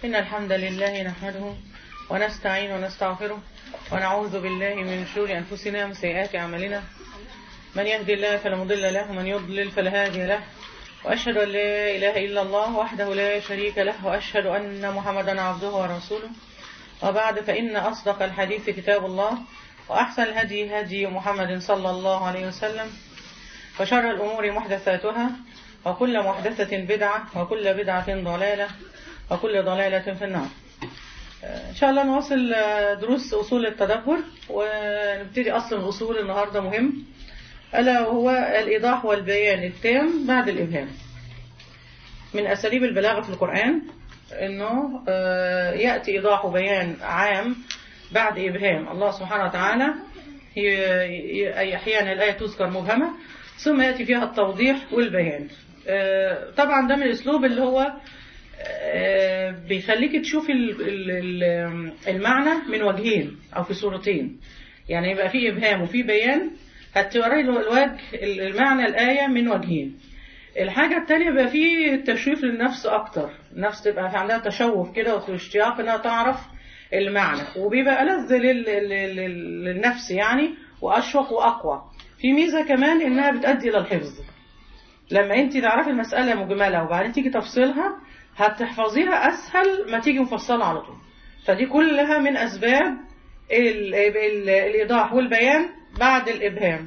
إن الحمد لله نحمده ونستعين ونستغفره ونعوذ بالله من شرور أنفسنا ومن سيئات أعمالنا من يهدي الله فلا مضل له ومن يضلل فلا هادي له وأشهد أن لا إله إلا الله وحده لا شريك له وأشهد أن محمدا عبده ورسوله وبعد فإن أصدق الحديث كتاب الله وأحسن الهدي هدي محمد صلى الله عليه وسلم وشر الأمور محدثاتها وكل محدثة بدعة وكل بدعة ضلالة وكل ضلالة في النار إن شاء الله نواصل دروس أصول التدبر ونبتدي أصل الأصول النهاردة مهم ألا هو الإيضاح والبيان التام بعد الإبهام من أساليب البلاغة في القرآن أنه يأتي إيضاح وبيان عام بعد إبهام الله سبحانه وتعالى أحيانا الآية تذكر مبهمة ثم يأتي فيها التوضيح والبيان طبعا ده من الأسلوب اللي هو بيخليك تشوف المعنى من وجهين أو في صورتين يعني يبقى في إبهام وفي بيان هتوري له الوجه المعنى الآية من وجهين الحاجة التانية بقى فيه تشويف للنفس أكتر النفس تبقى في عندها تشوف كده واشتياق إنها تعرف المعنى وبيبقى ألذ للنفس يعني وأشوق وأقوى في ميزة كمان إنها بتأدي إلى الحفظ لما أنت تعرفي المسألة مجملة وبعدين تيجي تفصيلها هتحفظيها أسهل ما تيجي مفصلة على طول فدي كلها من أسباب ال ال الإيضاح والبيان بعد الإبهام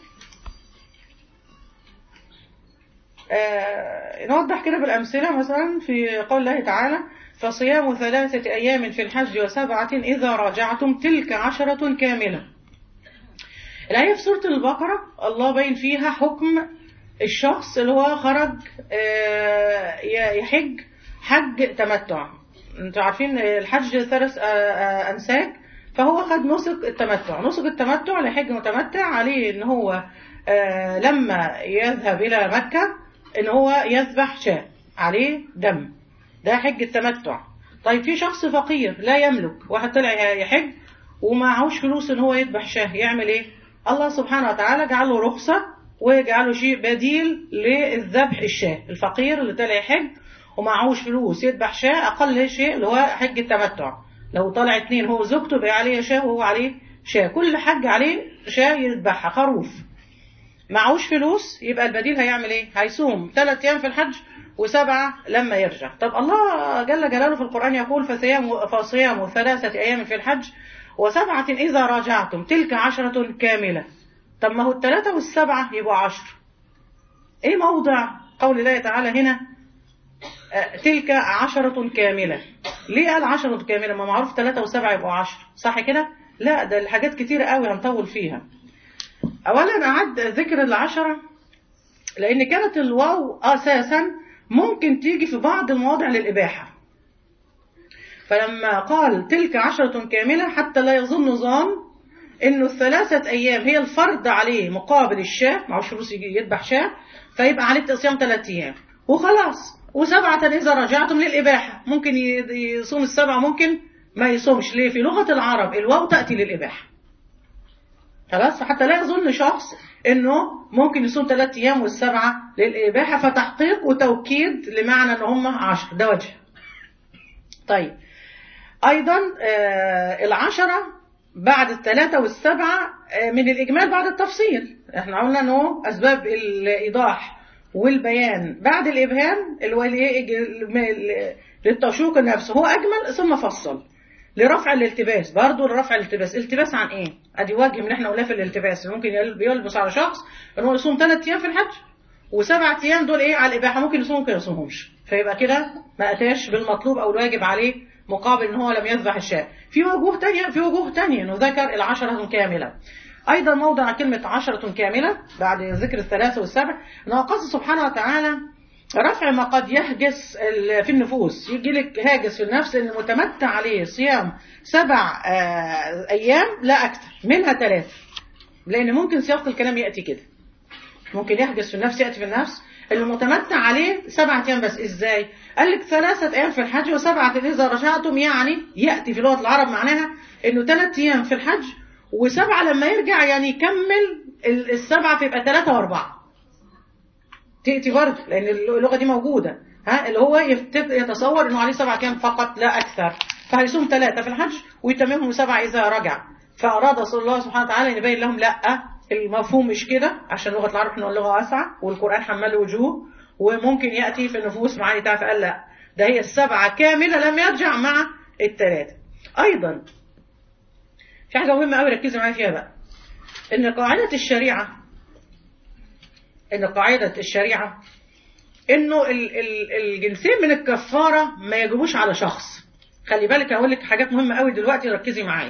آه نوضح كده بالأمثلة مثلا في قول الله تعالى فصيام ثلاثة أيام في الحج وسبعة إذا رجعتم تلك عشرة كاملة الآية في سورة البقرة الله بين فيها حكم الشخص اللي هو خرج آه يحج حج تمتع انتوا عارفين الحج ثلاث آه أنساك فهو خد نسك التمتع نسك التمتع لحج متمتع عليه ان هو آه لما يذهب الى مكة ان هو يذبح شاة عليه دم ده حج التمتع طيب في شخص فقير لا يملك واحد طلع يحج ومعهوش فلوس ان هو يذبح شاه يعمل ايه الله سبحانه وتعالى جعل له رخصة وجعله شيء بديل للذبح الشاه الفقير اللي طلع يحج ومعهوش فلوس يذبح شاه اقل شيء اللي هو حج التمتع لو طلع اتنين هو زوجته بقى عليه شاه وهو عليه شاه كل حج عليه شاه يذبحها خروف معهوش فلوس يبقى البديل هيعمل ايه هيصوم ثلاث ايام في الحج وسبعة لما يرجع طب الله جل جلاله في القرآن يقول فصيام, فصيام ثلاثة أيام في الحج وسبعة إذا راجعتم تلك عشرة كاملة طب ما هو الثلاثة والسبعة يبقوا عشر ايه موضع قول الله تعالى هنا تلك عشرة كاملة ليه قال عشرة كاملة ما معروف ثلاثة وسبعة يبقوا عشر صح كده لا ده الحاجات كتير قوي هنطول فيها اولا اعد ذكر العشرة لان كانت الواو اساسا ممكن تيجي في بعض المواضع للاباحة فلما قال تلك عشرة كاملة حتى لا يظن ظان انه الثلاثة ايام هي الفرض عليه مقابل الشاه معهوش فلوس يذبح شاه فيبقى عليه صيام ثلاث ايام وخلاص وسبعة إذا رجعتم للإباحة ممكن يصوم السبعة ممكن ما يصومش ليه في لغة العرب الواو تأتي للإباحة خلاص حتى لا يظن شخص انه ممكن يصوم ثلاث ايام والسبعة للإباحة فتحقيق وتوكيد لمعنى ان هم عشر ده وجه طيب ايضا آه العشرة بعد الثلاثة والسبعة آه من الإجمال بعد التفصيل احنا قلنا انه أسباب الإيضاح والبيان بعد الإبهام للتشويق النفس هو أجمل ثم فصل لرفع الالتباس برضه لرفع الالتباس التباس عن ايه ادي وجه من احنا قلنا في الالتباس ممكن يلبس على شخص ان هو يصوم ثلاث ايام في الحج وسبعة ايام دول ايه على الاباحه ممكن يصوم ممكن يصومهمش فيبقى كده ما اتاش بالمطلوب او الواجب عليه مقابل ان هو لم يذبح الشاة في وجوه تانية في وجوه تانية انه ذكر العشرة كاملة أيضا موضع كلمة عشرة كاملة بعد ذكر الثلاثة والسبع أنه قصد سبحانه وتعالى رفع ما قد يهجس في النفوس يجي لك هاجس في النفس ان المتمتع عليه صيام سبع أيام لا أكثر منها ثلاثة لأن ممكن سياق الكلام يأتي كده ممكن يهجس في النفس يأتي في النفس المتمتع عليه سبعة أيام بس إزاي قال لك ثلاثة أيام في الحج وسبعة إذا رجعتم يعني يأتي في لغة العرب معناها إنه ثلاث أيام في الحج وسبعة لما يرجع يعني يكمل السبعة فيبقى ثلاثة وأربعة تأتي برضه لأن اللغة دي موجودة ها اللي هو يفتك- يتصور انه عليه سبعة كام فقط لا اكثر فهيصوم ثلاثة في الحج ويتممهم سبعة اذا رجع فاراد صلى الله سبحانه وتعالى ان يبين لهم لا المفهوم مش كده عشان لغة العرب احنا لغة واسعة والقرآن حمل وجوه وممكن يأتي في النفوس معاني تعرف قال لا ده هي السبعة كاملة لم يرجع مع الثلاثة أيضا في حاجة مهمة قوي ركزي معايا فيها بقى إن قاعدة الشريعة إن قاعدة الشريعة إنه ال ال الجنسين من الكفارة ما يجبوش على شخص خلي بالك أقول لك حاجات مهمة قوي دلوقتي ركزي معايا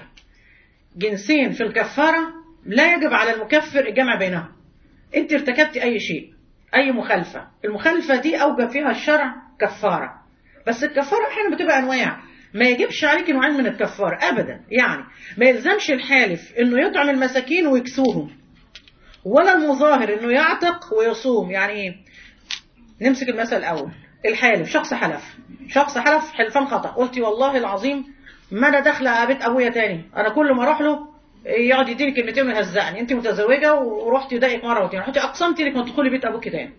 جنسين في الكفارة لا يجب على المكفر الجمع بينهم انت ارتكبت اي شيء اي مخالفة المخالفة دي اوجب فيها الشرع كفارة بس الكفارة احيانا بتبقى انواع ما يجبش عليك نوعين من الكفارة ابدا يعني ما يلزمش الحالف انه يطعم المساكين ويكسوهم ولا المظاهر انه يعتق ويصوم يعني ايه نمسك المثل الاول الحالف شخص حلف شخص حلف حلفان خطأ قلتي والله العظيم ما انا داخله بيت ابويا تاني انا كل ما اروح له يقعد يديني كلمتين ويهزقني انت متزوجه ورحتي يضايقك مره واتنين رحتي اقسمتي انك ما تدخلي بيت ابوك تاني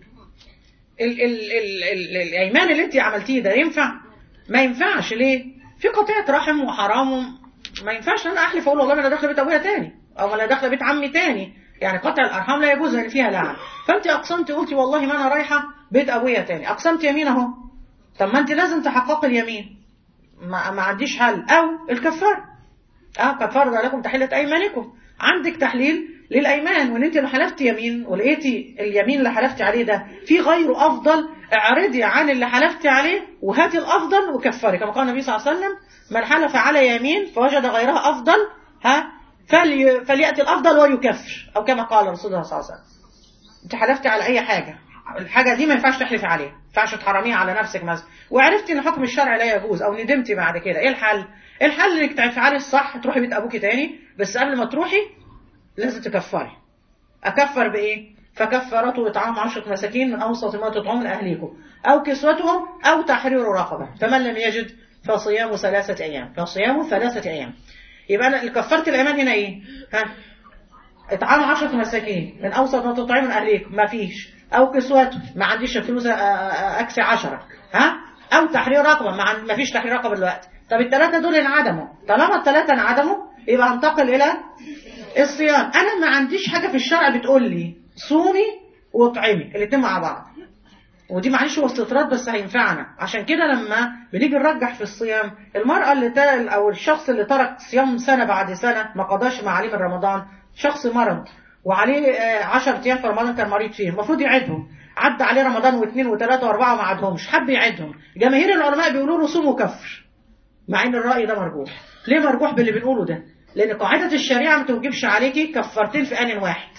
ال ال ال ال الايمان اللي انت عملتيه ده ينفع ما ينفعش ليه في قطيعه رحم وحرام ما ينفعش ان انا احلف اقول والله انا داخله بيت ابويا تاني او انا داخله بيت عمي تاني يعني قطع الارحام لا يجوز لان فيها لعن فانت اقسمتي قلتي والله ما انا رايحه بيت ابويا تاني اقسمت يمين اهو طب ما انت لازم تحققي اليمين ما, ما عنديش حل او الكفاره اه قد فرض عليكم تحلة ايمانكم عندك تحليل للايمان وان انت لو حلفتي يمين ولقيتي اليمين اللي حلفتي عليه ده في غيره افضل اعرضي عن اللي حلفتي عليه وهاتي الافضل وكفري كما قال النبي صلى الله عليه وسلم من حلف على يمين فوجد غيرها افضل ها فلي فلياتي الافضل ويكفر او كما قال رسول الله صلى الله عليه وسلم انت حلفتي على اي حاجه الحاجه دي ما ينفعش تحلفي عليها ما ينفعش تحرميها على نفسك مثلا وعرفتي ان حكم الشرع لا يجوز او ندمتي بعد كده ايه الحل الحل انك تفعلي الصح تروحي بيت ابوكي تاني بس قبل ما تروحي لازم تكفري اكفر بايه فكفرته اطعام عشرة مساكين من اوسط ما تطعمون اهليكم او كسوتهم او تحرير رقبه فمن لم يجد فصيام ثلاثه ايام فصيام ثلاثه ايام يبقى انا كفرت الايمان هنا ايه ها اطعام عشرة مساكين من اوسط ما تطعمون اهليكم ما فيش او كسوته ما عنديش فلوس اكسي عشرة ها او تحرير رقبه ما, عند... ما فيش تحرير رقبه دلوقتي طب الثلاثه دول انعدموا طالما الثلاثه انعدموا يبقى انتقل الى الصيام انا ما عنديش حاجه في الشرع بتقول لي صومي واطعمي الاثنين مع بعض ودي معلش هو استطراد بس هينفعنا عشان كده لما بنيجي نرجح في الصيام المرأة اللي تال أو الشخص اللي ترك صيام سنة بعد سنة ما قضاش ما عليه من رمضان شخص مرض وعليه 10 أيام في رمضان كان مريض فيه المفروض يعدهم عدى عليه رمضان واثنين وثلاثة وأربعة ما عدهمش حب يعدهم جماهير العلماء بيقولوا له صوم وكفر مع ان الرأي ده مرجوح ليه مرجوح باللي بنقوله ده لان قاعدة الشريعة ما توجبش عليكي كفارتين في آن واحد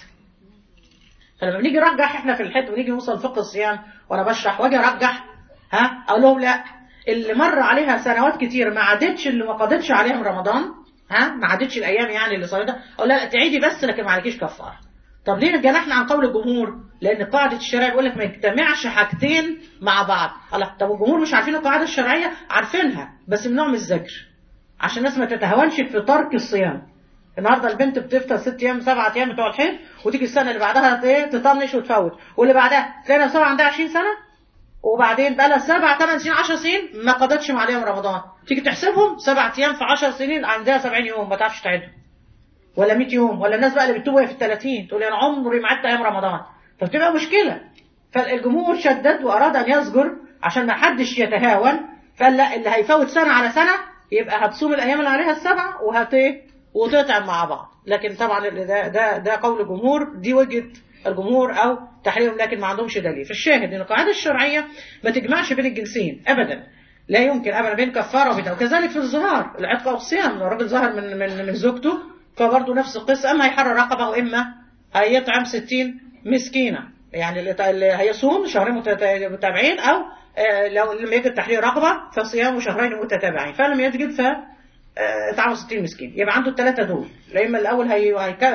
فلما بنيجي نرجح احنا في الحته ونيجي نوصل فقه الصيام وانا بشرح واجي ارجح ها اقول لهم لا اللي مر عليها سنوات كتير ما عادتش اللي ما قضتش عليها من رمضان ها ما عادتش الايام يعني اللي صارت اقول لا تعيدي بس لكن ما عليكيش كفاره طب ليه جنحنا عن قول الجمهور لان قاعده الشريعه بيقول لك ما يجتمعش حاجتين مع بعض الله طب الجمهور مش عارفين القاعده الشرعيه عارفينها بس من نوع من الزجر عشان الناس ما تتهاونش في ترك الصيام النهارده البنت بتفطر ست ايام سبعة ايام بتوع الحيض وتيجي السنه اللي بعدها ايه تطنش وتفوت واللي بعدها تلاقي نفسها عندها 20 سنه وبعدين بقى لها سبع ثمان سنين 10 سنين ما قضتش مع عليهم رمضان تيجي تحسبهم سبع ايام في 10 سنين عندها 70 يوم ما تعرفش تعدهم ولا 100 يوم ولا الناس بقى اللي بتتوب في ال 30 تقول انا عمري ما عدت ايام رمضان فبتبقى مشكله فالجمهور شدد واراد ان يزجر عشان ما حدش يتهاون فقال لا اللي هيفوت سنه على سنه يبقى هتصوم الايام اللي عليها السبعه وهت وتطعم مع بعض لكن طبعا ده ده ده قول الجمهور دي وجهه الجمهور او تحريم لكن ما عندهمش دليل فالشاهد ان القاعده الشرعيه ما تجمعش بين الجنسين ابدا لا يمكن ابدا بين كفاره وبين وكذلك في الظهار العتق او الصيام لو الراجل ظهر من من من زوجته فبرضه نفس القصه اما هيحرر رقبه واما هيطعم 60 مسكينه يعني اللي هيصوم شهرين متتابعين او لو لم يجد تحرير رقبه فصيام شهرين متتابعين فلم يجد ف اطعام 60 مسكين يبقى عنده الثلاثه دول لا اما الاول هي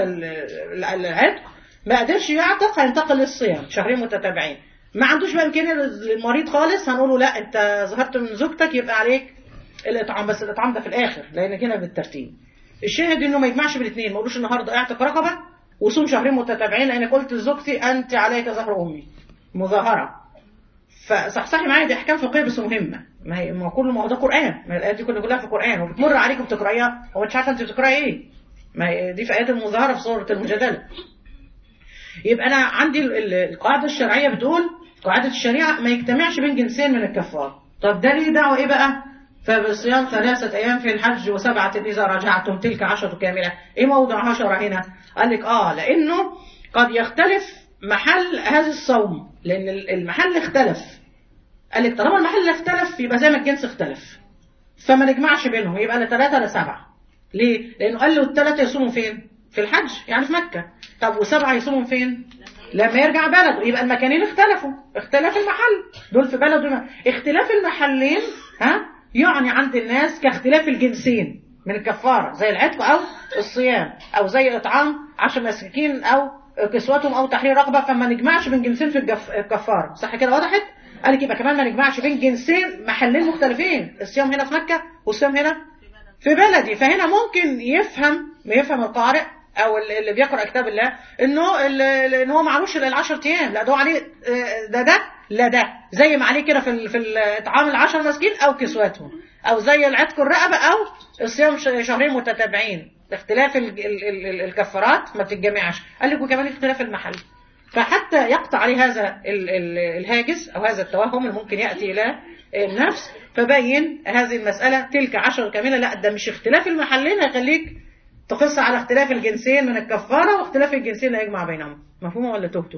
العتق ما قدرش يعتق هينتقل للصيام شهرين متتابعين ما عندوش بقى امكانيه للمريض خالص هنقول له لا انت ظهرت من زوجتك يبقى عليك الاطعام بس الاطعام ده في الاخر لان كده بالترتيب الشاهد انه ما يجمعش بالاثنين ما يقولوش النهارده اعتق رقبه وصوم شهرين متتابعين لان قلت لزوجتي انت عليك ظهر امي مظاهره فصحصحي معايا دي احكام فقهيه بس مهمه ما هي ما هو كل ما هو ده قران ما الايات دي كلها كلها في القران وبتمر عليك وبتقرايها هو انت عارفه انت بتقراي ايه ما هي دي في ايات المظاهره في سوره المجادله يبقى انا عندي ال- ال- القاعده الشرعيه بتقول قاعده الشريعه ما يجتمعش بين جنسين من الكفار طب ده ليه دعوه ايه بقى فبصيام ثلاثة أيام في الحج وسبعة إذا رجعتم تلك عشرة كاملة إيه موضع عشرة هنا قال لك آه لأنه قد يختلف محل هذا الصوم لأن ال- المحل اختلف قال لك طالما المحل اختلف يبقى زي ما الجنس اختلف فما نجمعش بينهم يبقى لا ثلاثة لا سبعة ليه؟ لأنه قال له الثلاثة يصوموا فين؟ في الحج يعني في مكة طب وسبعة يصوموا فين؟ لما يرجع بلده يبقى المكانين اختلفوا اختلاف المحل دول في بلد ودول اختلاف المحلين ها يعني عند الناس كاختلاف الجنسين من الكفارة زي العتق أو الصيام أو زي إطعام عشر مساكين أو كسوتهم أو تحرير رقبة فما نجمعش بين جنسين في الجف- الكفارة صح كده وضحت؟ قال لك يبقى كمان ما نجمعش بين جنسين محلين مختلفين الصيام هنا في مكة والصيام هنا في بلدي فهنا ممكن يفهم يفهم القارئ او اللي بيقرا كتاب الله انه ال- ان هو معلوش الا العشر ايام لا ده هو عليه آه، ده ده لا ده زي ما عليه كده في ال- في الاطعام العشر مسكين او كسوتهم او زي العتق الرقبه او الصيام ش- شهرين متتابعين اختلاف ال- ال- ال- ال- الكفارات ما بتتجمعش قال لك وكمان اختلاف المحل فحتى يقطع عليه هذا ال- ال- الهاجس او هذا التوهم اللي ممكن ياتي الى النفس فبين هذه المساله تلك عشر كامله لا ده مش اختلاف المحلين هيخليك تقص على اختلاف الجنسين من الكفاره واختلاف الجنسين لا يجمع بينهم مفهومه ولا تهتوا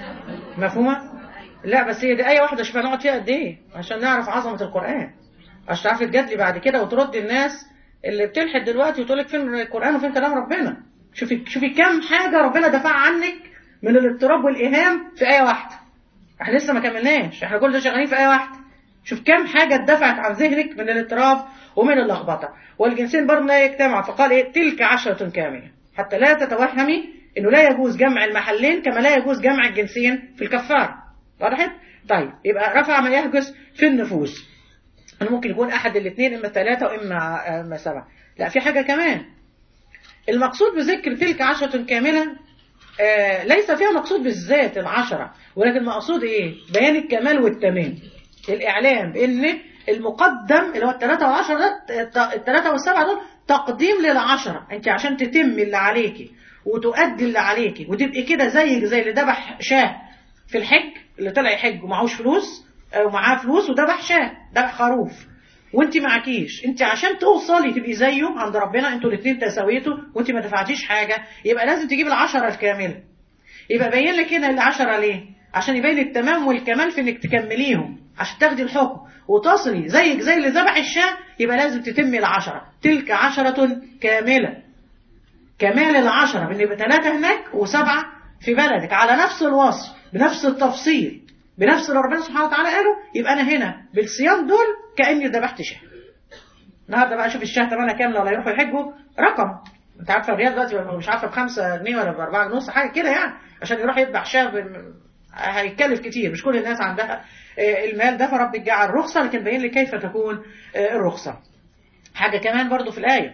مفهومه لا بس هي دي ايه واحده شوف هنقعد فيها قد ايه عشان نعرف عظمه القران عشان تعرفي تجادلي بعد كده وترد الناس اللي بتلحد دلوقتي وتقول لك فين القران وفين كلام ربنا شوفي شوفي كم حاجه ربنا دفع عنك من الاضطراب والايهام في ايه واحده احنا لسه ما كملناش احنا كل ده شغالين في ايه واحده شوف كم حاجه اتدفعت عن ذهنك من الاضطراب ومن اللخبطه والجنسين برضه لا يجتمع فقال ايه تلك عشره كامله حتى لا تتوهمي انه لا يجوز جمع المحلين كما لا يجوز جمع الجنسين في الكفاره وضحت طيب يبقى رفع ما يحجز في النفوس أنا ممكن يكون أحد الاثنين إما ثلاثة وإما إما سبعة لا في حاجة كمان المقصود بذكر تلك عشرة كاملة آه ليس فيها مقصود بالذات العشرة ولكن المقصود إيه بيان الكمال والتمام الإعلام بأن المقدم اللي هو الثلاثة والعشرة ده الت- الثلاثة والسبعة دول تقديم للعشرة أنت عشان تتم اللي عليكي وتؤدي اللي عليكي وتبقي كده زيك زي اللي ذبح شاه في الحج اللي طلع يحج ومعهوش فلوس او معاه فلوس وذبح شاه ذبح خروف وانت معكيش انت عشان توصلي تبقي زيه عند ربنا انتوا الاثنين تساويتوا وانت ما دفعتيش حاجه يبقى لازم تجيب العشره الكامله يبقى بين لك هنا العشره ليه عشان يبين التمام والكمال في انك تكمليهم عشان تاخدي الحكم وتصلي زيك زي اللي ذبح الشاه يبقى لازم تتمي العشره تلك عشره كامله كمال العشرة بان يبقى ثلاثة هناك وسبعة في بلدك على نفس الوصف بنفس التفصيل بنفس اللي ربنا سبحانه وتعالى قاله يبقى انا هنا بالصيام دول كاني ذبحت شاه النهارده بقى شوف الشاه تمنها كام لو يروحوا يحجوا رقم انت عارفه الريال دلوقتي بقى مش عارفه بخمسة جنيه ولا بأربعة ونص حاجه كده يعني عشان يروح يذبح شاه بال- هيتكلف كتير مش كل الناس عندها آه، المال ده فرب يجعل رخصه لكن بين لي كيف تكون آه، الرخصه حاجه كمان برضو في الايه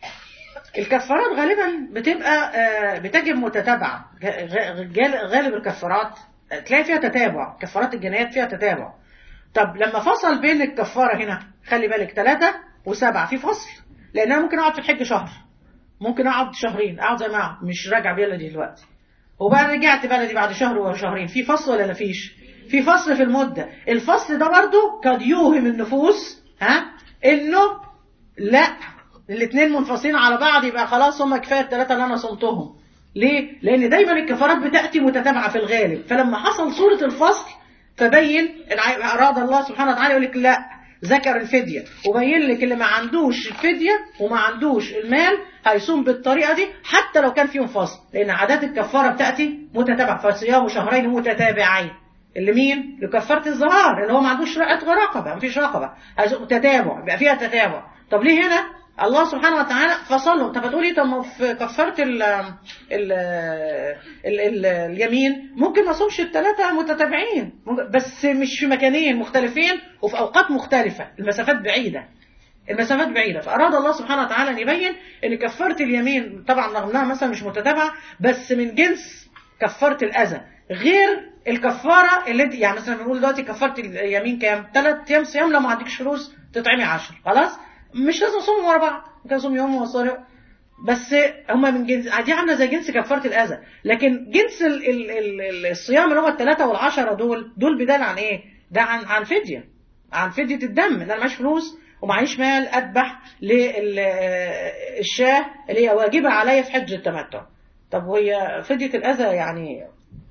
الكفارات غالبا بتبقى آه، بتجب متتابعة غ- غ- غال- غالب الكفارات آه، تلاقي فيها تتابع كفارات الجنايات فيها تتابع طب لما فصل بين الكفارة هنا خلي بالك ثلاثة وسبعة في فصل لأن أنا ممكن أقعد في الحج شهر ممكن أقعد شهرين أقعد زي ما أقعد مش راجع بلدي دلوقتي وبعد رجعت بلدي بعد شهر وشهرين في فصل ولا مفيش في فصل في المدة الفصل ده برضو قد يوهم النفوس ها انه لا الاثنين منفصلين على بعض يبقى خلاص هم كفايه الثلاثه اللي انا صمتهم ليه لان دايما الكفارات بتاتي متتابعه في الغالب فلما حصل صوره الفصل فبين إن اراد الله سبحانه وتعالى يقول لك لا ذكر الفديه وبين لك اللي ما عندوش الفديه وما عندوش المال هيصوم بالطريقه دي حتى لو كان فيهم فصل لان عادات الكفاره بتاتي متتابعه فصيام شهرين متتابعين اللي مين؟ لكفاره الظهار اللي هو ما عندوش رقبه رقبه ما فيش رقبه هيصوم تتابع يبقى فيها تتابع طب ليه هنا الله سبحانه وتعالى فصلهم طب هتقولي طب ما في كفاره ال ال ال ال اليمين ممكن ما صومش الثلاثه متتابعين ممكن- بس مش في مكانين مختلفين وفي اوقات مختلفه المسافات بعيده المسافات بعيدة فأراد الله سبحانه وتعالى أن يبين أن كفارة اليمين طبعا رغم أنها مثلا مش متتابعة بس من جنس كفارة الأذى غير الكفاره اللي انت يعني مثلا بنقول دلوقتي كفاره اليمين كام؟ ثلاث ايام صيام لو ما عندكش فلوس تطعمي 10 خلاص؟ مش لازم تصومي ورا بعض ممكن تصومي يوم وصار بس هما من جنس دي عامله زي جنس كفاره الاذى لكن جنس ال... ال... ال... الصيام اللي هو الثلاثه والعشره دول دول بدال عن ايه؟ ده عن عن فديه عن فديه الدم ان انا معيش فلوس ومعيش مال اذبح للشاه اللي هي واجبه عليا في حج التمتع طب وهي فديه الاذى يعني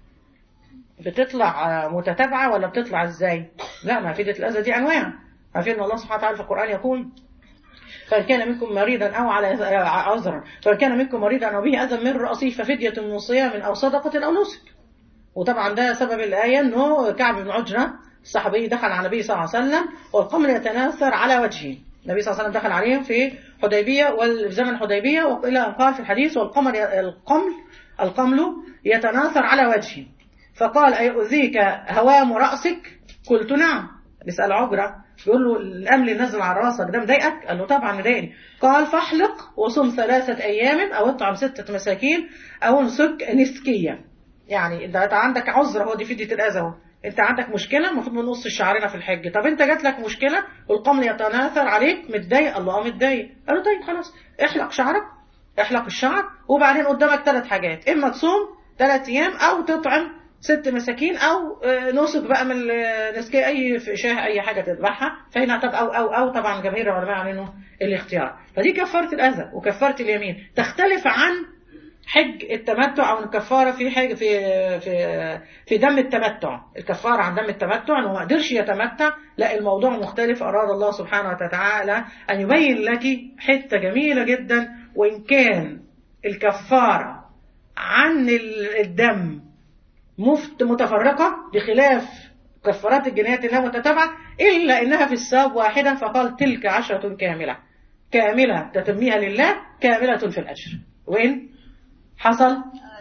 بتطلع متتابعه ولا بتطلع ازاي؟ لا ما فديه الاذى دي انواع عارفين ان الله سبحانه وتعالى في القران يقول فإن كان منكم مريضا أو على عذرا فإن كان منكم مريضا أو به أذى من رأسه ففدية من صيام أو صدقة أو نسك وطبعا ده سبب الآية أنه كعب بن عجرة الصحابي دخل على النبي صلى الله عليه وسلم والقمل يتناثر على وجهه النبي صلى الله عليه وسلم دخل عليهم في حديبية وفي زمن حديبية وإلى أن قال في الحديث والقمر القمل القمل يتناثر على وجهه فقال أيؤذيك هوام رأسك قلت نعم بيسأل عجرة بيقول له الأمل اللي نزل على راسك ده مضايقك؟ قال له طبعا مضايقني قال فاحلق وصم ثلاثة أيام أو اطعم ستة مساكين أو انسك نسكية يعني انت عندك عذر هو دي فدية الأذى اهو انت عندك مشكلة المفروض من نص شعرنا في الحج طب انت جات لك مشكلة والقمل يتناثر عليك متضايق الله اه متضايق قال له طيب خلاص احلق شعرك احلق الشعر وبعدين قدامك ثلاث حاجات اما تصوم ثلاث ايام او تطعم ست مساكين او نسك بقى من نسكي اي شاه اي حاجه تذبحها فهنا طب او او او طبعا جماهير العلماء عنه الاختيار فدي كفاره الاذى وكفاره اليمين تختلف عن حج التمتع او الكفاره في حاجه في في في دم التمتع الكفاره عن دم التمتع انه ما قدرش يتمتع لا الموضوع مختلف اراد الله سبحانه وتعالى ان يبين لك حته جميله جدا وان كان الكفاره عن الدم مفت متفرقة بخلاف كفارات الجنايات انها متتابعة إلا إنها في الثواب واحدة فقال تلك عشرة كاملة كاملة تتميها لله كاملة في الأجر وين حصل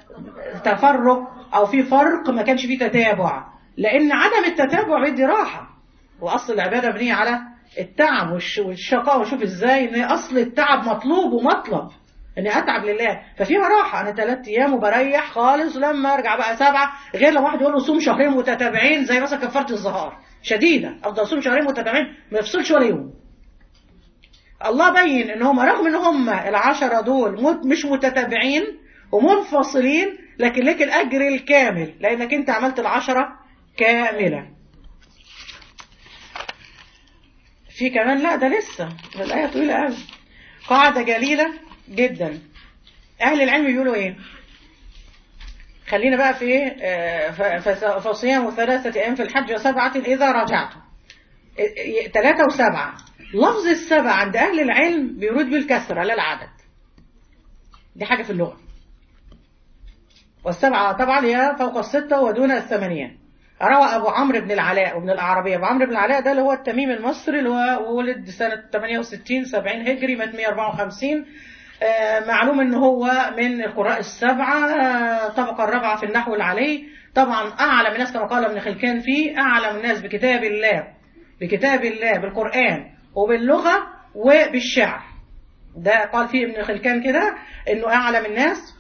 تفرق أو في فرق ما كانش فيه تتابع لأن عدم التتابع بيدي راحة وأصل العبادة مبنية على التعب والشقاء وشوف ازاي ان اصل التعب مطلوب ومطلب اني اتعب لله ففيها راحه انا ثلاث ايام وبريح خالص لما ارجع بقى سبعه غير لو واحد يقول له صوم شهرين متتابعين زي مثلا كفاره الظهار شديده افضل صوم شهرين متتابعين ما يفصلش ولا يوم الله بين ان هم رغم ان هم العشره دول مش متتابعين ومنفصلين لكن لك الاجر الكامل لانك انت عملت العشره كامله في كمان لا ده لسه الايه طويله قوي قاعده جليله جدا اهل العلم بيقولوا ايه خلينا بقى في ايه فصيام ثلاثة أيام في الحج وسبعة إذا رجعتم ثلاثة وسبعة لفظ السبعة عند أهل العلم بيرود بالكسرة لا العدد دي حاجة في اللغة والسبعة طبعا هي فوق الستة ودون الثمانية روى أبو عمرو بن العلاء وابن الأعرابية أبو عمرو بن العلاء ده اللي هو التميم المصري اللي هو ولد سنة 68 70 هجري مات 154 معلوم ان هو من القراء السبعة الطبقة الرابعة في النحو العلي طبعا اعلم الناس كما قال ابن خلكان فيه اعلم الناس بكتاب الله بكتاب الله بالقرآن وباللغة وبالشعر ده قال فيه ابن خلكان كده انه اعلم الناس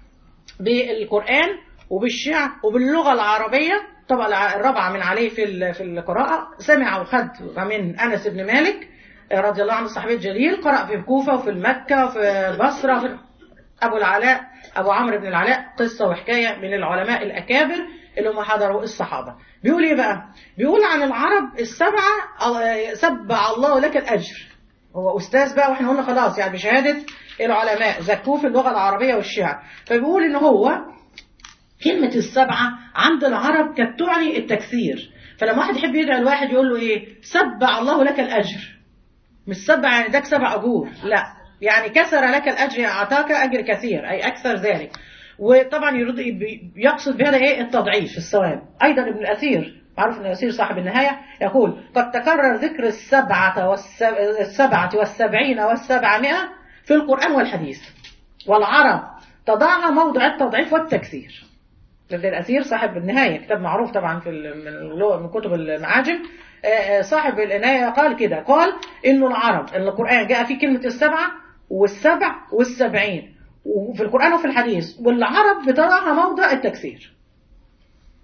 بالقرآن وبالشعر وباللغة العربية طبعا الرابعة من عليه في في القراءة سمع وخد من أنس بن مالك رضي الله عنه الصحابي الجليل قرأ في الكوفة وفي المكة وفي البصرة في أبو العلاء أبو عمرو بن العلاء قصة وحكاية من العلماء الأكابر اللي هم حضروا الصحابة بيقول إيه بقى بيقول عن العرب السبعة سبع الله لك الأجر هو أستاذ بقى وإحنا قلنا خلاص يعني بشهادة العلماء زكوه في اللغة العربية والشعر فبيقول إن هو كلمة السبعة عند العرب كانت تعني التكثير فلما واحد يحب يدعي الواحد يقول له إيه سبع الله لك الأجر مش سبع يعني اداك سبع أجور لا يعني كسر لك الأجر أعطاك أجر كثير أي أكثر ذلك وطبعا يرد يقصد بهذا إيه التضعيف الثواب أيضا ابن الأثير معروف ابن الأثير صاحب النهاية يقول قد تكرر ذكر السبعة والسب... السبعة والسبعين والسبعمائة في القرآن والحديث والعرب تضعها موضع التضعيف والتكثير ابن الأثير صاحب النهاية كتاب معروف طبعا في من كتب المعاجم صاحب العناية قال كده قال إنه العرب إن القرآن جاء فيه كلمة السبعة والسبع والسبعين وفي القرآن وفي الحديث والعرب بتراها موضع التكسير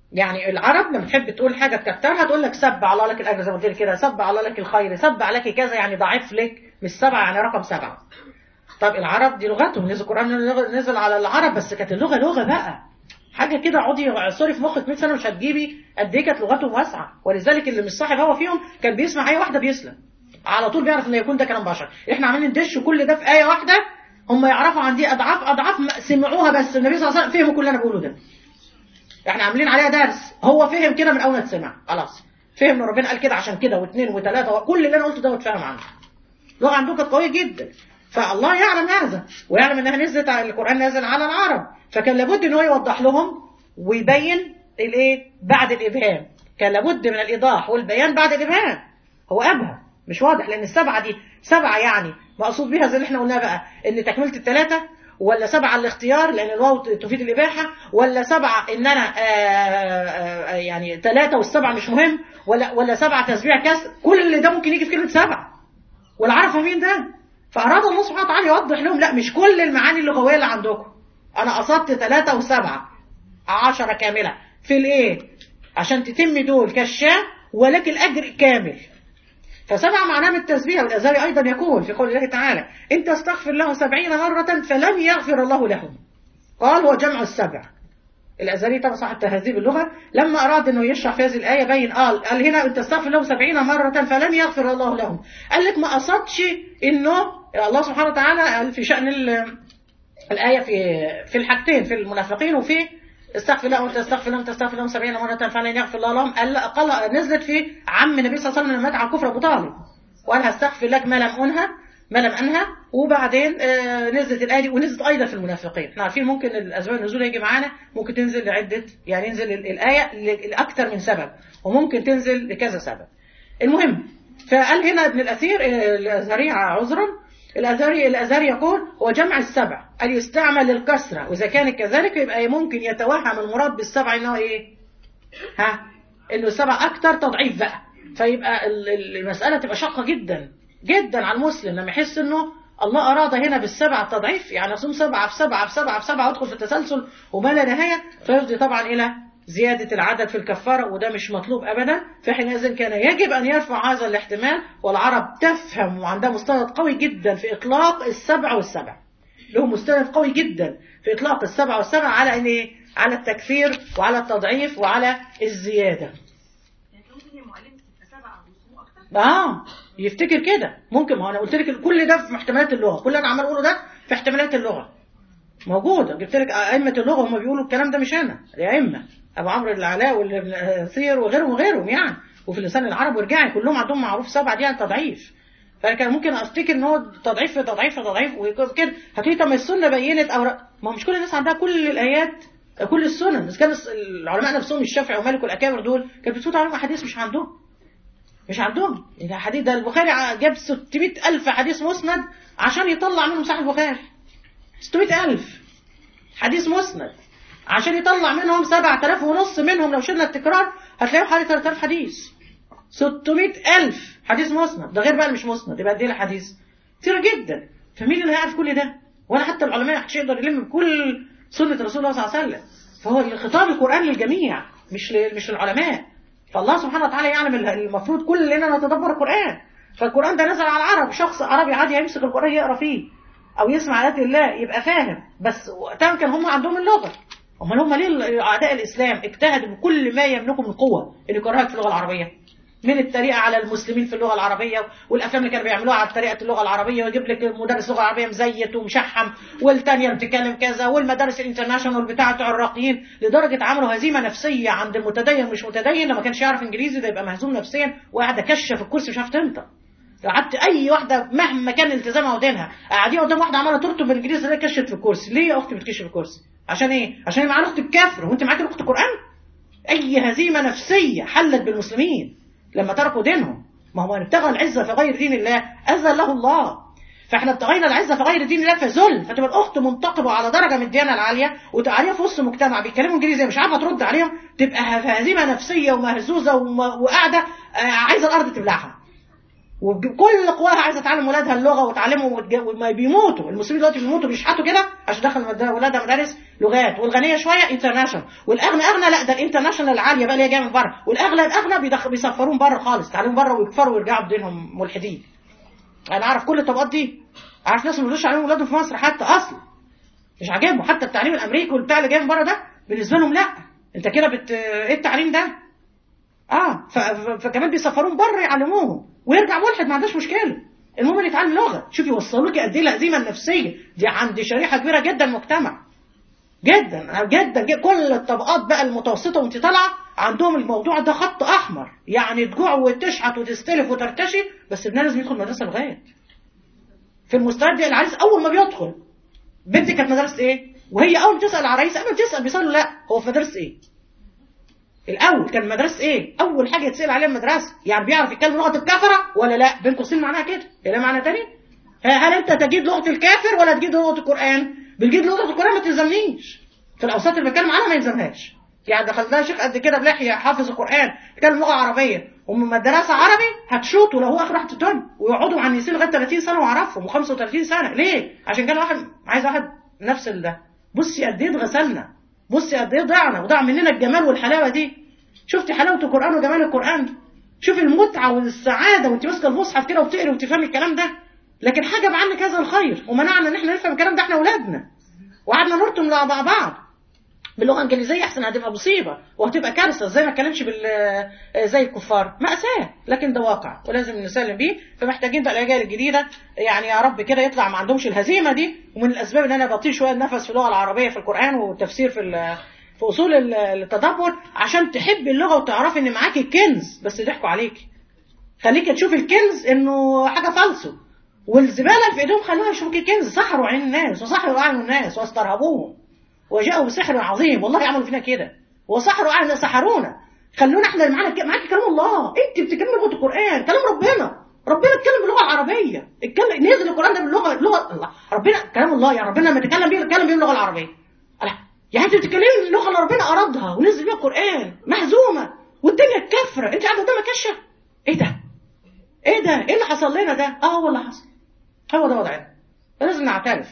يعني العرب لما تحب تقول حاجه تكترها تقول لك سب على لك الاجر زي ما قلت لك كده سب على لك الخير سب عليك كذا يعني ضعيف لك مش سبعه يعني رقم سبعه طب العرب دي لغتهم نزل القران نزل على العرب بس كانت اللغه لغه بقى حاجه كده اقعدي اعصري في مخك 100 سنه مش هتجيبي قد ايه كانت لغتهم واسعه ولذلك اللي مش صاحب هو فيهم كان بيسمع ايه واحده بيسلم على طول بيعرف ان يكون ده كلام بشر احنا عاملين ندش كل ده في ايه واحده هم يعرفوا عن دي اضعاف اضعاف ما سمعوها بس النبي صلى الله عليه وسلم فهموا كل اللي انا بقوله ده احنا عاملين عليها درس هو فهم كده من اول ما تسمع خلاص فهم ان ربنا قال كده عشان كده واثنين وثلاثه كل اللي انا قلته ده اتفهم عنه اللغه عندهم كانت قويه جدا فالله يعلم هذا ويعلم انها نزلت على القران نازل على العرب فكان لابد ان هو يوضح لهم ويبين الايه بعد الابهام كان لابد من الايضاح والبيان بعد الابهام هو ابهم مش واضح لان السبعه دي سبعه يعني مقصود بيها زي اللي احنا قلناه بقى ان تكمله الثلاثه ولا سبعة الاختيار لأن الواو تفيد الإباحة ولا سبعة إن أنا آآ آآ يعني ثلاثة والسبعة مش مهم ولا ولا سبعة تسبيع كسر كل ده ممكن يجي في كلمة سبعة والعرب فاهمين ده فأراد الله سبحانه وتعالى يوضح لهم لا مش كل المعاني اللغوية اللي عندكم أنا قصدت ثلاثة وسبعة عشرة كاملة في الإيه عشان تتم دول كالشاة ولك الأجر كامل فسبع معناه من التسبيح والأزاري أيضا يقول في قول الله تعالى إن تستغفر له سبعين مرة فلن يغفر الله لهم قال هو جمع السبع الأزاري طبعا صاحب تهذيب اللغة لما أراد أنه يشرح في هذه الآية بين قال قال هنا إن تستغفر له سبعين مرة فلن يغفر الله لهم قال لك ما قصدش إنه الله سبحانه وتعالى قال في شأن الآية في في الحاجتين في المنافقين وفي استغفر لهم تستغفر لهم تستغفر لهم سبعين مرة فلن يغفر الله لهم قال قال نزلت في عم النبي صلى الله عليه وسلم لما مات على كفر أبو طالب وقال هستغفر لك ما لم أنهى ما لم أنهى وبعدين آه نزلت الآية دي ونزلت أيضا في المنافقين احنا عارفين ممكن الأسباب النزول يجي معانا ممكن تنزل لعدة يعني ينزل الآية لأكثر من سبب وممكن تنزل لكذا سبب المهم فقال هنا ابن الأثير الأزهري عذرا الأزهري الأزهري يقول هو جمع السبع أن يستعمل الكسرة وإذا كان كذلك يبقى ممكن يتوهم المراد بالسبع إنه إيه ها إنه السبع أكتر تضعيف بقى فيبقى المسألة تبقى شاقة جدا جدا على المسلم لما يحس إنه الله أراد هنا بالسبع التضعيف يعني أصوم سبعة في سبعة في سبعة في سبعة وأدخل في التسلسل وما لا نهاية فيفضي طبعا إلى زيادة العدد في الكفارة وده مش مطلوب أبدا فحينئذ كان يجب أن يرفع هذا الاحتمال والعرب تفهم وعندها مستند قوي جدا في إطلاق السبع والسبع له مستند قوي جدا في إطلاق السبع والسبع على إن إيه؟ على التكفير وعلى التضعيف وعلى الزيادة اه يفتكر كده ممكن ما انا قلت لك كل ده في احتمالات اللغه كل اللي انا عمال اقوله ده في احتمالات اللغه موجوده جبت لك ائمه اللغه هم بيقولوا الكلام ده مش انا الائمه ابو عمرو العلاء والابن اثير وغيرهم وغيرهم يعني وفي لسان العرب وارجعي كلهم عندهم معروف سبعه دي يعني تضعيف فانا كان ممكن افتكر ان هو تضعيف في تضعيف في تضعيف وكده هتقولي طب ما السنه بينت او ما هو مش كل الناس عندها كل الايات كل السنن بس كان العلماء نفسهم الشافعي ومالك والاكابر دول كانت بتفوت عليهم احاديث مش عندهم مش عندهم الحديث ده البخاري جاب 600 ألف حديث مسند عشان يطلع منهم صحيح البخاري 600 ألف حديث مسند عشان يطلع منهم 7000 ونص منهم لو شلنا التكرار هتلاقيهم حوالي 3000 حديث 600 ألف حديث مسند ده غير بقى اللي مش مسند يبقى قد ايه الحديث كتير جدا فمين اللي هيعرف كل ده ولا حتى العلماء محدش يقدر يلم بكل سنة رسول الله صلى الله عليه وسلم فهو الخطاب القرآن للجميع مش مش للعلماء فالله سبحانه وتعالى يعلم المفروض كلنا نتدبر القرآن فالقرآن ده نزل على العرب شخص عربي عادي هيمسك القرآن يقرأ فيه أو يسمع آيات الله يبقى فاهم بس وقتها كان هم عندهم اللغة امال هم ليه اعداء الاسلام اجتهدوا بكل ما يملكوا من قوه ان يكرهك في اللغه العربيه من الطريقه على المسلمين في اللغه العربيه والافلام اللي كانوا بيعملوها على طريقه اللغه العربيه ويجيب لك مدرس لغه عربيه مزيت ومشحم والثانيه بتتكلم كذا والمدارس الانترناشونال بتاعه العراقيين لدرجه عملوا هزيمه نفسيه عند المتدين مش متدين لما كانش يعرف انجليزي ده يبقى مهزوم نفسيا وقاعده كشه في الكرسي مش عارف تنطق قعدت اي واحده مهما كان التزامها ودينها قاعدين قدام واحده عماله ترطب بالانجليزي تلاقي كشت في الكرسي ليه يا اختي بتكشف في الكرسي عشان ايه عشان هي معانا اخت الكافر وانت معاكي اخت القران اي هزيمه نفسيه حلت بالمسلمين لما تركوا دينهم ما هو من ابتغى العزه في غير دين الله اذله الله فاحنا ابتغينا العزه في غير دين الله فذل فتبقى الاخت منتقبه على درجه من الديانه العاليه وتعاليها في وسط مجتمع بيتكلموا انجليزي مش عارفه ترد عليهم تبقى في هزيمه نفسيه ومهزوزه وقاعده عايزه الارض تبلعها وبكل قواها عايزه تعلم ولادها اللغه وتعلمهم وتج- وما بيموتوا المسلمين دلوقتي بيموتوا بيشحتوا كده عشان دخل مد- ولادها مدارس لغات والغنيه شويه انترناشونال والاغنى اغنى لا ده الانترناشونال العاليه بقى اللي هي جايه من بره والاغلى الاغنى بيدخ- بيسفروهم بره خالص تعلموا بره ويكفروا ويرجعوا بدينهم ملحدين انا اعرف كل الطبقات دي اعرف ناس ما بيردوش عليهم ولادهم في مصر حتى اصلا مش عاجبهم حتى التعليم الامريكي والبتاع اللي جاي من بره ده بالنسبه لهم لا انت كده بت ايه التعليم ده اه ف... ف- فكمان بيسفروهم بره يعلموهم ويرجع ملحد ما عندهاش مشكله المهم إن يتعلم لغه شوفي وصلوا لك قد ايه الهزيمه النفسيه دي عند شريحه كبيره جدا من المجتمع جدا جدا جدا كل الطبقات بقى المتوسطه وانت طالعه عندهم الموضوع ده خط احمر يعني تجوع وتشحت وتستلف وترتشي بس ابنها لازم يدخل مدرسه لغات في المستويات دي العريس اول ما بيدخل بنتي كانت مدرسه ايه وهي اول ما تسال العريس قبل ما تسال بيسالوا لا هو في مدرسه ايه الاول كان مدرسه ايه اول حاجه يتسال عليها المدرسه يعني بيعرف يتكلم لغه الكفره ولا لا بين قوسين معناها كده هي لها معنى تاني ها- هل انت تجيد لغه الكافر ولا تجيد لغه القران بتجيد لغه القران ما تلزمنيش في الاوساط اللي بتكلم عنها ما يلزمهاش يعني دخلنا شيخ قد كده بلحيه حافظ القران بيتكلم لغه عربيه ومن مدرسه عربي هتشوطه لو هو اخر واحد تتم ويقعدوا معنسين لغايه 30 سنه واعرفهم و35 سنه ليه؟ عشان كان واحد عايز واحد نفس ده بصي قد ايه اتغسلنا بصي قد ايه ضعنا وضاع مننا الجمال والحلاوه دي شفتي حلاوه القران وجمال القران شوفي المتعه والسعاده وانت ماسكه المصحف كده وبتقري وتفهمي الكلام ده لكن حجب عنك هذا الخير ومنعنا ان احنا نفهم الكلام ده احنا اولادنا وقعدنا نرتم مع بعض باللغه الانجليزيه احسن هتبقى مصيبه وهتبقى كارثه ازاي ما اتكلمش بال زي الكفار ماساه لكن ده واقع ولازم نسلم بيه فمحتاجين بقى الاجيال الجديده يعني يا رب كده يطلع ما عندهمش الهزيمه دي ومن الاسباب ان انا بطير شويه النفس في اللغه العربيه في القران والتفسير في ال- في اصول ال- التدبر عشان تحبي اللغه وتعرفي ان معاكي كنز بس ضحكوا عليكي خليكي تشوفي الكنز انه حاجه فالصو والزباله اللي في ايديهم خلوها يشوفوا كنز سحروا عين الناس وسحروا اعين الناس واسترهبوهم وجاءوا بسحر عظيم والله عملوا فينا كده وسحروا اعين سحرونا خلونا احنا اللي معانا معاكي كلام الله انت بتتكلمي لغه القران كلام ربنا ربنا اتكلم باللغه العربيه اتكلم نزل القران ده باللغه لغه الله ربنا كلام الله يعني ربنا لما يتكلم بيه يتكلم بيه باللغه العربيه الله يعني انت بتتكلمي اللغه اللي ربنا ارادها ونزل بيها القران مهزومه والدنيا كفره انت قاعده قدامك كشه ايه ده ايه ده ايه اللي حصل لنا ده اه هو اللي حصل هو ده وضعنا لازم نعترف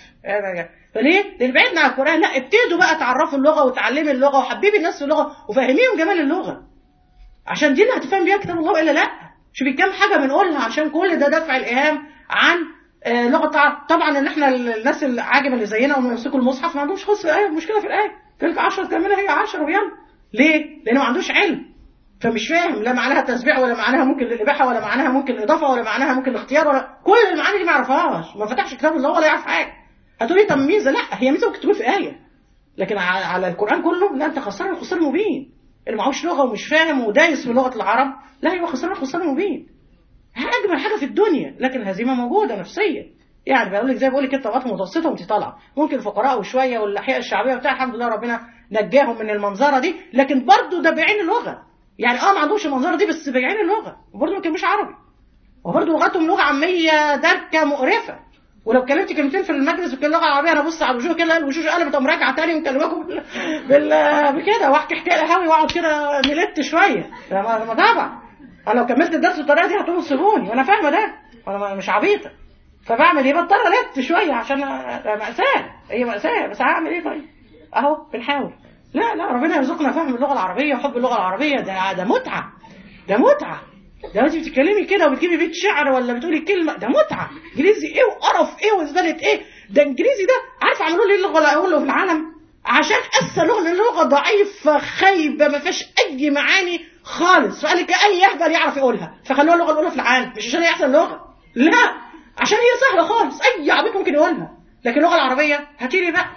فليه؟ لان بعدنا عن القران لا ابتدوا بقى تعرفوا اللغه وتعلمي اللغه وحببي الناس في اللغه وفهميهم جمال اللغه عشان دي اللي هتفهم بيها كتاب الله والا لا شوفي كام حاجه بنقولها عشان كل ده دفع الايهام عن آه لغه العرب طبعا ان احنا الناس العاجبه اللي زينا وما يمسكوا المصحف ما عندهمش خص في الايه مشكله في الايه تلك 10 تعملها هي 10 ويلا ليه؟ لانه ما عندوش علم فمش فاهم لا معناها تسبيح ولا معناها ممكن الاباحه ولا معناها ممكن الاضافه ولا معناها ممكن الاختيار ولا كل المعاني دي ما يعرفهاش ما فتحش كتاب الله ولا يعرف حاجه هتقولي طب ميزه لا هي ميزه ممكن تكون في ايه لكن على على القران كله لا انت خسران خسران مبين اللي معهوش لغه ومش فاهم ودايس في لغه العرب لا يبقى خسران خسران مبين اجمل حاجه في الدنيا لكن هزيمه موجوده نفسيه يعني بقول لك زي بقول لك كده طبقات متوسطه وانت طالعه ممكن الفقراء وشويه والاحياء الشعبيه بتاع الحمد لله ربنا نجاهم من المنظره دي لكن برضه ده بعين اللغه يعني اه ما عندهمش المنظره دي بس بعين اللغه وبرضه ما كانوش عربي وبرضه لغتهم لغه عاميه داركه مقرفه ولو اتكلمت كلمتين في المجلس باللغه العربيه انا ابص على الوجوه كده الوشوش قلبت اقوم راجعه تاني ومكلماكم بال... بال... بكده واحكي حكايه قهوي واقعد كده ملت شويه ما ما طبعا انا لو كملت الدرس بالطريقه دي هتقوموا تسيبوني وانا فاهمه ده وانا مش عبيطه فبعمل ايه بضطر الت شويه عشان ماساه هي ماساه بس هعمل ايه طيب اهو بنحاول لا لا ربنا يرزقنا فهم اللغه العربيه وحب اللغه العربيه ده ده متعه ده متعه ده انت بتتكلمي كده وبتجيبي بيت شعر ولا بتقولي كلمه ده متعه انجليزي ايه وقرف ايه وزباله ايه ده انجليزي ده عارف عملوا لي اللغه الاولى في العالم عشان اسهل لغه اللغه ضعيفه خايبه ما فيهاش اي معاني خالص فقال لك اي يهبل يعرف يقولها فخلوها اللغه الاولى في العالم مش عشان هي احسن لغه لا عشان هي سهله خالص اي عبيط ممكن يقولها لكن اللغه العربيه هاتيلي بقى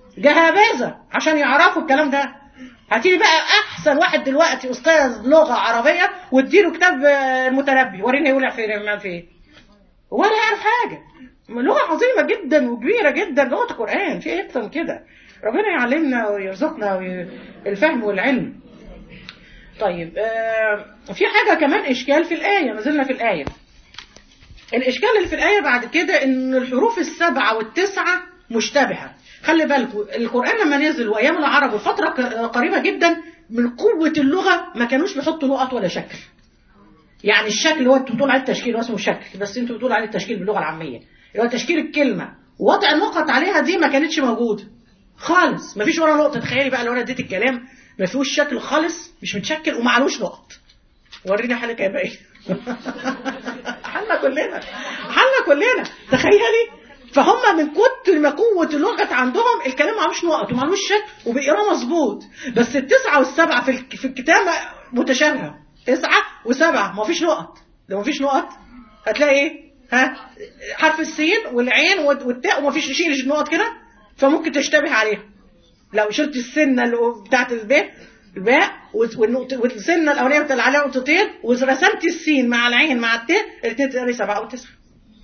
جهابذه عشان يعرفوا الكلام ده هاتيلي بقى احسن واحد دلوقتي استاذ لغه عربيه واديله كتاب المتنبي وريني يقول في يعمل في ايه ولا يعرف حاجه لغه عظيمه جدا وكبيره جدا لغه القران في اكتر من كده ربنا يعلمنا ويرزقنا الفهم والعلم طيب آه في حاجه كمان اشكال في الايه ما زلنا في الايه الاشكال اللي في الايه بعد كده ان الحروف السبعه والتسعه مشتبهه خلي بالكم القرآن لما نزل وأيام العرب وفترة قريبة جدا من قوة اللغة ما كانوش بيحطوا نقط ولا شكل يعني الشكل اللي هو انتوا بتقول عليه التشكيل هو اسمه شكل بس انتوا بتقول عليه التشكيل باللغه العاميه اللي هو تشكيل الكلمه وضع النقط عليها دي ما كانتش موجوده خالص ما فيش ولا نقطه تخيلي بقى لو انا اديت الكلام ما فيهوش شكل خالص مش متشكل ومعلوش نقط وريني حالك هيبقى ايه حالنا كلنا حالنا كلنا تخيلي فهم من كتر ما قوة اللغة عندهم الكلام معلوش نقط ومعلوش شكل وبيقراه مظبوط بس التسعة والسبعة في الك- في الكتابة متشابهة تسعة وسبعة ما فيش نقط لو ما فيش نقط هتلاقي ايه ها حرف السين والعين والت- والتاء وما فيش شيء النقط كده فممكن تشتبه عليها لو شلت السنه اللي بتاعت الباء الباء والنقطة والسنه الاولانيه بتاع عليها نقطتين ورسمت السين مع العين مع التاء الاثنين تقري سبعه او تسعه.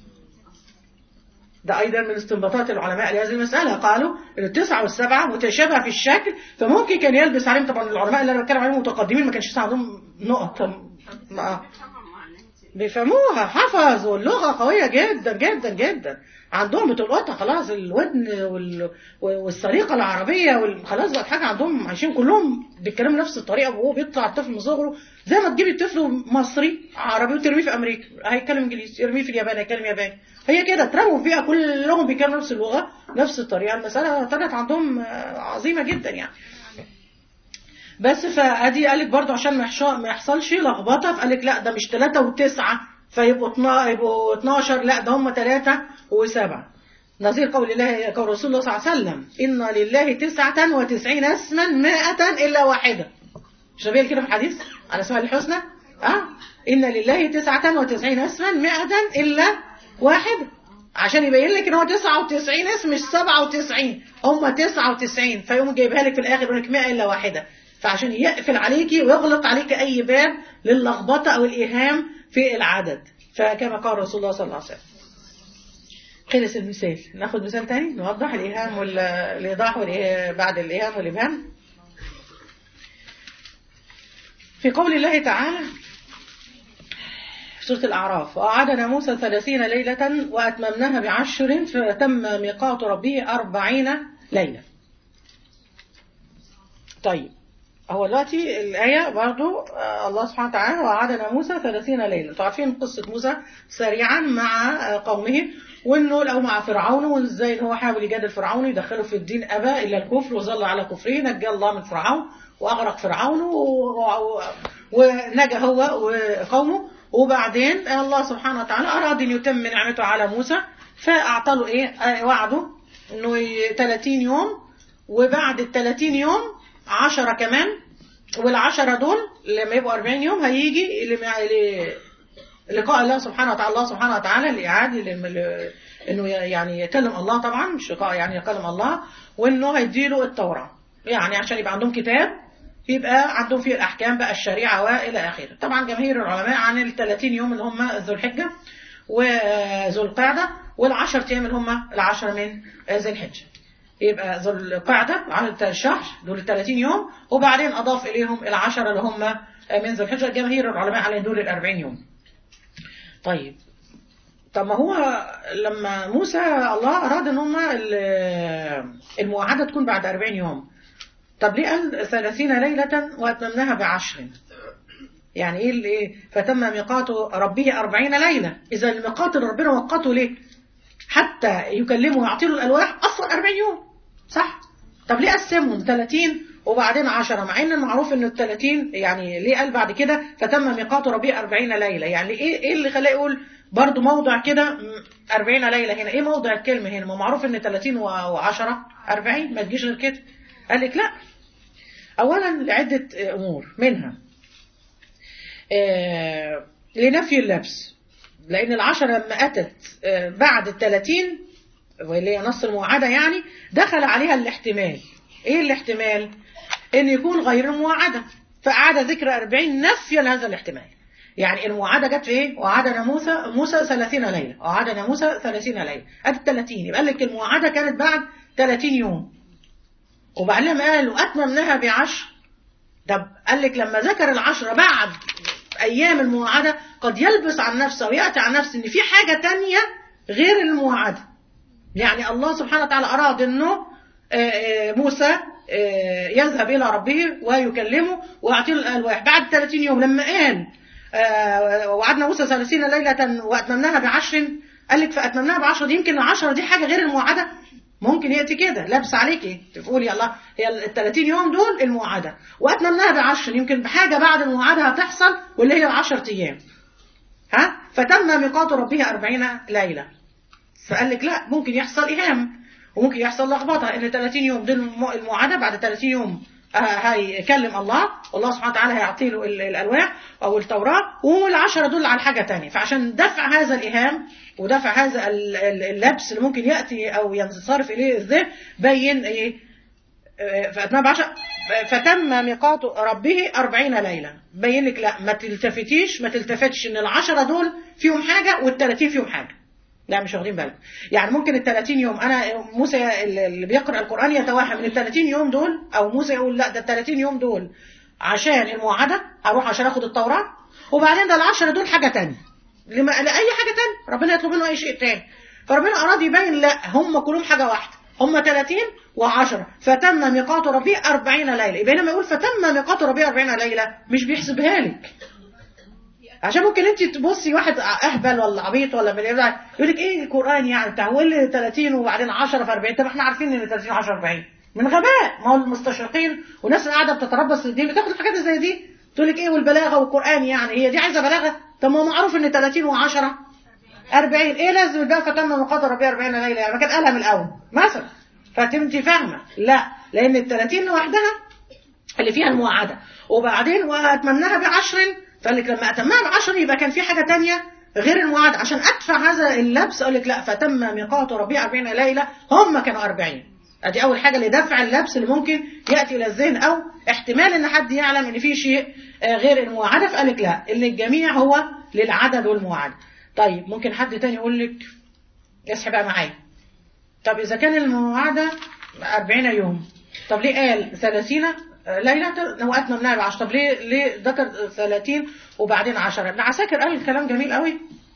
ده ايضا من استنباطات العلماء لهذه المساله قالوا ان التسعه والسبعه متشابهه في الشكل فممكن كان يلبس عليهم طبعا العلماء اللي انا بتكلم عليهم متقدمين ما كانش لسه عندهم نقط ما- بيفهموها حفظوا اللغة قوية جدا جدا جدا عندهم بتلقطها خلاص الودن وال... والسريقة العربية وال... خلاص بقت حاجة عندهم عايشين كلهم بيتكلموا نفس الطريقة وهو بيطلع الطفل من صغره زي ما تجيبي الطفل مصري عربي وترميه في أمريكا هيتكلم إنجليزي ترميه في اليابان هيتكلم ياباني هي كده اترموا فيها كلهم بيتكلموا نفس اللغة نفس الطريقة المسألة طلعت عندهم آه، عظيمة جدا يعني بس فادي قالك برضو عشان ما يحش- ما يحصلش لخبطه فقالك لا ده مش ثلاثة وتسعة فيبقوا اتنا- يبقوا 12 لا ده هم ثلاثة وسبعة نظير قول الله قول رسول الله صلى الله عليه وسلم إن لله تسعة وتسعين اسما مائة إلا واحدة مش ده كده في الحديث على اسماء الحسنى اه إن لله تسعة وتسعين اسما مائة إلا واحدة عشان يبين لك ان هو 99 اسم مش 97 هم 99 فيقوم جايبها لك في الاخر يقول لك 100 الا واحده فعشان يقفل عليكي ويغلق عليك اي باب للخبطه او الايهام في العدد فكما قال رسول الله صلى الله عليه وسلم خلص المثال ناخد مثال تاني نوضح الايهام والايضاح والإيه- بعد الايهام والابهام في قول الله تعالى سورة الأعراف وأعادنا موسى ثلاثين ليلة وأتممناها بعشر فتم ميقات ربه أربعين ليلة طيب هو دلوقتي الآية برضو آه، الله سبحانه وتعالى وعدنا موسى ثلاثين ليلة انتوا عارفين قصة موسى سريعا مع آه، قومه وانه لو مع فرعون وازاي ان هو حاول يجادل فرعون يدخله في الدين ابى الا الكفر وظل على كفره نجى الله من فرعون واغرق فرعون و- و- ونجا هو وقومه وبعدين الله سبحانه وتعالى اراد ان يتم نعمته على موسى فاعطى له ايه آه، وعده انه ي- 30 يوم وبعد ال 30 يوم 10 كمان والعشرة دول لما يبقوا 40 يوم هيجي لما- ل- لقاء الله سبحانه وتعالى الله سبحانه وتعالى لإعادة لم- ل- انه يعني يكلم الله طبعا مش لقاء يعني يكلم الله وانه هيديله التوراة يعني عشان يبقى عندهم كتاب يبقى عندهم فيه الأحكام بقى الشريعة وإلى آخره طبعا جماهير العلماء عن ال 30 يوم اللي هم ذو الحجة وذو القعدة والعشر أيام اللي هم العشرة من ذي الحجة يبقى ذو القعدة على الشهر دول ال 30 يوم وبعدين أضاف إليهم العشرة اللي هم من ذو الحجة جماهير العلماء على دول ال 40 يوم طيب طب ما هو لما موسى الله أراد إن هم ال- المواعدة تكون بعد 40 يوم طب ليه قال 30 ليلة وأتممناها بعشر يعني ايه اللي ايه فتم ميقات ربه أربعين ليلة إذا الميقات اللي ربنا وقته ليه حتى يكلمه ويعطي له الألواح أصلا 40 يوم صح طب ليه قسمهم 30 وبعدين 10 مع ان المعروف ان ال 30 يعني ليه قال بعد كده فتم ميقات ربه 40 ليلة يعني ايه ايه اللي خلاه يقول برضو موضع كده م، 40 ليلة هنا ايه موضع الكلمة هنا ما معروف ان 30 و10 40 ما تجيش غير كده قال لك لا اولا لعدة امور منها آه، لنفي اللبس لأن العشرة لما أتت آه، بعد الثلاثين واللي هي نص الموعدة يعني دخل عليها الاحتمال إيه الاحتمال؟ إن يكون غير موعدة فأعاد ذكر أربعين نفيا لهذا الاحتمال يعني الموعدة جت في إيه؟ وعدنا موسى موسى ثلاثين ليلة وعدنا موسى ثلاثين ليلة أدي الثلاثين يبقى لك الموعدة كانت بعد ثلاثين يوم وبعدين لما قالوا أتممناها بعشر طب قال لك لما ذكر العشرة بعد أيام المواعدة قد يلبس عن نفسه ويأتي عن نفسه إن في حاجة تانية غير المواعدة يعني الله سبحانه وتعالى أراد أنه آه، آه، موسى آه، يذهب إلى ربه ويكلمه ويعطيه الألواح بعد 30 يوم لما قال آه، وعدنا موسى 30 ليله واتممناها بعشر قال لك فاتممناها بعشر دي يمكن العشرة دي حاجه غير الموعده ممكن ياتي كده لابس عليكي تقولي يا الله هي ال 30 يوم دول الموعده واتممناها بعشر يمكن بحاجه بعد الموعده هتحصل واللي هي ال 10 ايام ها فتم ميقات ربها 40 ليله فقال لك لا ممكن يحصل ايهام وممكن يحصل لخبطه ان 30 يوم دول الم- الموعده بعد 30 يوم آه، هيكلم الله والله سبحانه وتعالى هيعطي له ال- الالواح او التوراه والعشره دول على حاجه تانية فعشان دفع هذا الايهام ودفع هذا ال- ال- اللبس اللي ممكن ياتي او ينصرف اليه الذهن بين ايه آه، فأتمام بعشر فتم ميقات ربه أربعين ليلة بين لك لا ما تلتفتيش ما تلتفتش ان العشرة دول فيهم حاجة والتلاتين فيهم حاجة لا مش واخدين بالك يعني ممكن ال 30 يوم انا موسى اللي بيقرا القران يتوهم ان ال 30 يوم دول او موسى يقول لا ده ال 30 يوم دول عشان الموعده هروح عشان اخد التوراه وبعدين ده العشرة دول حاجه تانية لما لاي حاجه تانية ربنا يطلب منه اي شيء تاني فربنا اراد يبين لا هم كلهم حاجه واحده هم 30 و10 فتم ميقات ربي 40 ليله يبقى لما يقول فتم ميقات ربي 40 ليله مش بيحسبها لك عشان ممكن انت تبصي واحد اهبل ولا عبيط ولا من يقول لك ايه القران يعني تحول 30 وبعدين 10 في 40 طب احنا عارفين ان 30 10 40 من غباء ما هو المستشرقين والناس اللي قاعده بتتربص للدين بتاخد الحاجات اللي زي دي تقول لك ايه والبلاغه والقران يعني هي دي عايزه بلاغه طب ما هو معروف ان 30 و10 40 ايه لازم بقى فتم من قدر ربيع 40 ليله يعني ما كان قالها من الاول مثلا فانت فاهمه لا لان ال 30 لوحدها اللي فيها الموعده وبعدين واتممناها بعشر فقال لك لما اتمها بعشر يبقى كان في حاجه تانية غير الموعد عشان ادفع هذا اللبس اقول لك لا فتم ميقات ربيع 40 ليله هم كانوا 40 ادي اول حاجه لدفع اللبس اللي ممكن ياتي الى الذهن او احتمال ان حد يعلم ان في شيء آه، غير الموعده فقال لك لا اللي الجميع هو للعدد والموعد طيب ممكن حد تاني يقول لك اصحي بقى معايا طب اذا كان الموعده 40 يوم طب ليه قال 30 ليلة وأتممناها بعشر طب ليه ليه ذكر 30 وبعدين 10 ابن عساكر قال الكلام جميل قوي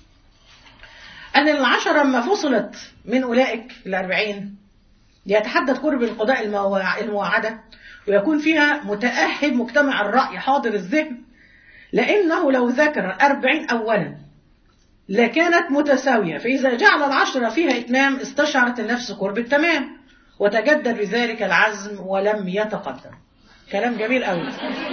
أن العشرة لما فصلت من أولئك الأربعين يتحدد قرب القضاء المواع- المواعدة ويكون فيها متأهب مجتمع الرأي حاضر الذهن لأنه لو ذكر أربعين أولا لكانت متساوية فإذا جعل العشرة فيها إتمام استشعرت النفس قرب التمام وتجدد بذلك العزم ولم يتقدم كلام جميل قوي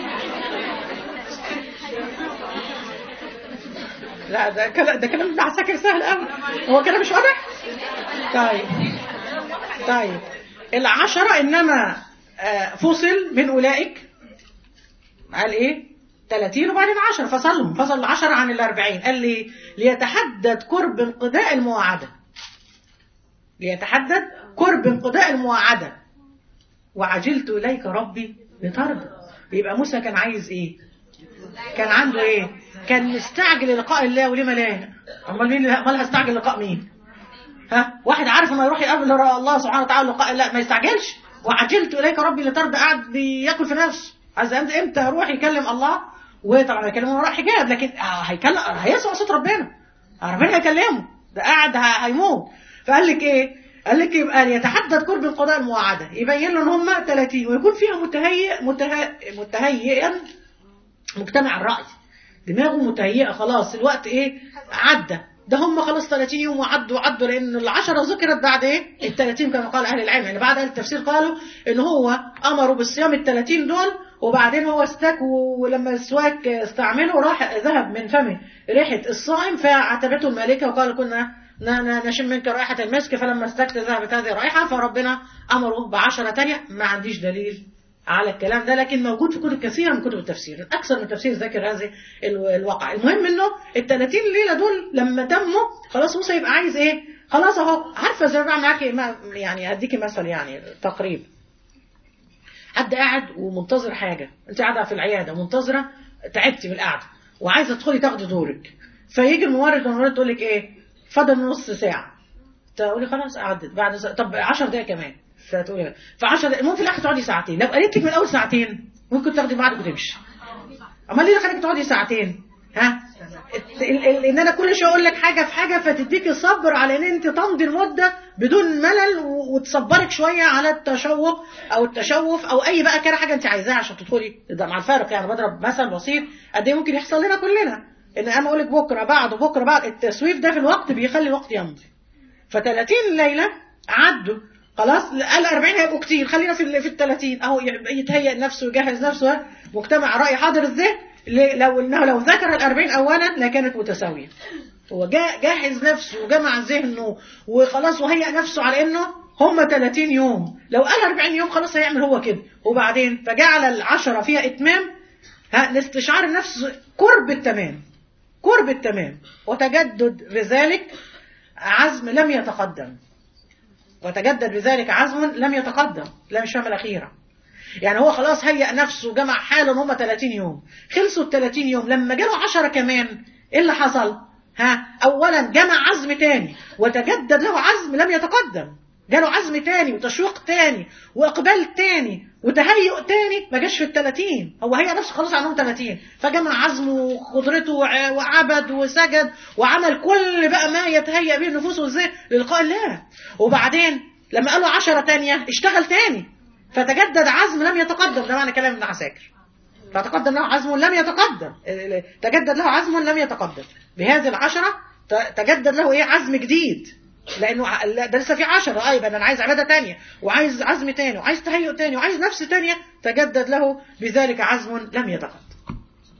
لا ده كلام ده كلام ابن عساكر سهل قوي هو كده مش واضح طيب طيب العشرة إنما آه، فصل من أولئك قال إيه 30 وبعدين 10 فصلهم فصل العشرة عن الأربعين قال لي ليتحدد قرب انقضاء المواعدة ليتحدد قرب انقضاء المواعدة وعجلت إليك ربي لترضى يبقى موسى كان عايز إيه كان عنده إيه كان مستعجل لقاء الله ولما لا أمال مين أمال هستعجل لقاء مين ها واحد عارف انه يروح يقابل الله سبحانه وتعالى لقاء الله ما يستعجلش وعجلت اليك ربي لترضى قاعد بياكل في نفسه عايز انت امتى هروح يكلم الله وطبعا هيكلمه وراء حجاب لكن هيكلم هيسمع صوت ربنا ربنا هيكلمه ده قاعد ه- هيموت فقال لك ايه قال لك يبقى يتحدد قرب القضاء المواعده يبين له ان هم 30 ويكون فيها متهيئ مته- متهيئا مجتمع الرأي دماغه متهيئة خلاص الوقت ايه عدى ده هم خلاص 30 يوم وعدوا وعدوا لان العشرة ذكرت بعد ايه ال 30 كما قال اهل العلم يعني بعد اهل التفسير قالوا ان هو امروا بالصيام ال 30 دول وبعدين هو استاك ولما السواك استعمله راح ذهب من فمه ريحة الصائم فعتبته الملكة وقال كنا ن- ن- نشم منك رائحة المسك فلما استكت ذهبت هذه الرائحة فربنا أمره بعشرة تانية ما عنديش دليل على الكلام ده لكن موجود في كتب كثيرة من كتب التفسير أكثر من تفسير ذاكر هذه ال- الواقع المهم إنه ال 30 ليلة دول لما تموا خلاص موسى يبقى عايز إيه خلاص أهو عارفة زي ما بعمل معاكي ما- يعني هديكي مثل يعني تقريب حد قاعد ومنتظر حاجة انت قاعدة في العيادة منتظرة تعبتي من القعدة وعايزة تدخلي تاخدي دورك فيجي الممرض والممرض تقول لك ايه فضل نص ساعة تقولي خلاص قعدت بعد س... طب 10 دقايق كمان فتقولي في 10 دقايق ممكن في الاخر تقعدي ساعتين لو قالت لك من اول ساعتين ممكن تاخدي بعضك وتمشي امال ليه خليك تقعدي ساعتين ها ال- ال- ان انا كل شويه اقول لك حاجه في حاجه فتديكي صبر على ان انت تمضي المده بدون ملل و- وتصبرك شويه على التشوق او التشوف او اي بقى كده حاجه انت عايزاها عشان تدخلي ده مع الفارق يعني بضرب مثل بسيط قد ايه ممكن يحصل لنا كلنا ان انا اقول لك بكره بعد بكره بعد التسويف ده في الوقت بيخلي الوقت يمضي ف 30 ليله عدوا خلاص قال 40 هيبقوا كتير خلينا في ال- في ال 30 اهو يتهيأ نفسه ويجهز نفسه مجتمع رأي حاضر الذهن ل- لو انه لو ذكر ال 40 اولا لكانت متساويه هو جا- جهز نفسه وجمع ذهنه وخلاص وهيأ نفسه على انه هم 30 يوم لو قال 40 يوم خلاص هيعمل هو كده وبعدين فجعل العشرة فيها اتمام ها لاستشعار النفس قرب التمام قرب التمام وتجدد بذلك عزم لم يتقدم وتجدد بذلك عزم لم يتقدم لا مش فاهم الأخيرة يعني هو خلاص هيأ نفسه جمع حاله ان هم 30 يوم خلصوا ال 30 يوم لما جاله 10 كمان ايه اللي حصل ها اولا جمع عزم تاني وتجدد له عزم لم يتقدم جاله عزم تاني وتشويق تاني واقبال تاني وتهيؤ تاني ما جاش في ال 30 هو هيأ نفسه خلاص عنهم 30 فجمع عزمه وقدرته وع- وعبد وسجد وعمل كل بقى ما يتهيأ به النفوس والذهن للقاء الله وبعدين لما قالوا 10 تانية اشتغل تاني فتجدد عزم لم يتقدم ده معنى كلام ابن عساكر فتقدم له عزم لم يتقدم تجدد له عزم لم يتقدم بهذه العشرة ت- تجدد له ايه عزم جديد لانه ع- لا، ده لسه في عشرة ايضا انا عايز عبادة تانية وعايز عزم تاني وعايز تهيؤ تاني وعايز نفس تانية تجدد له بذلك عزم لم يتقدم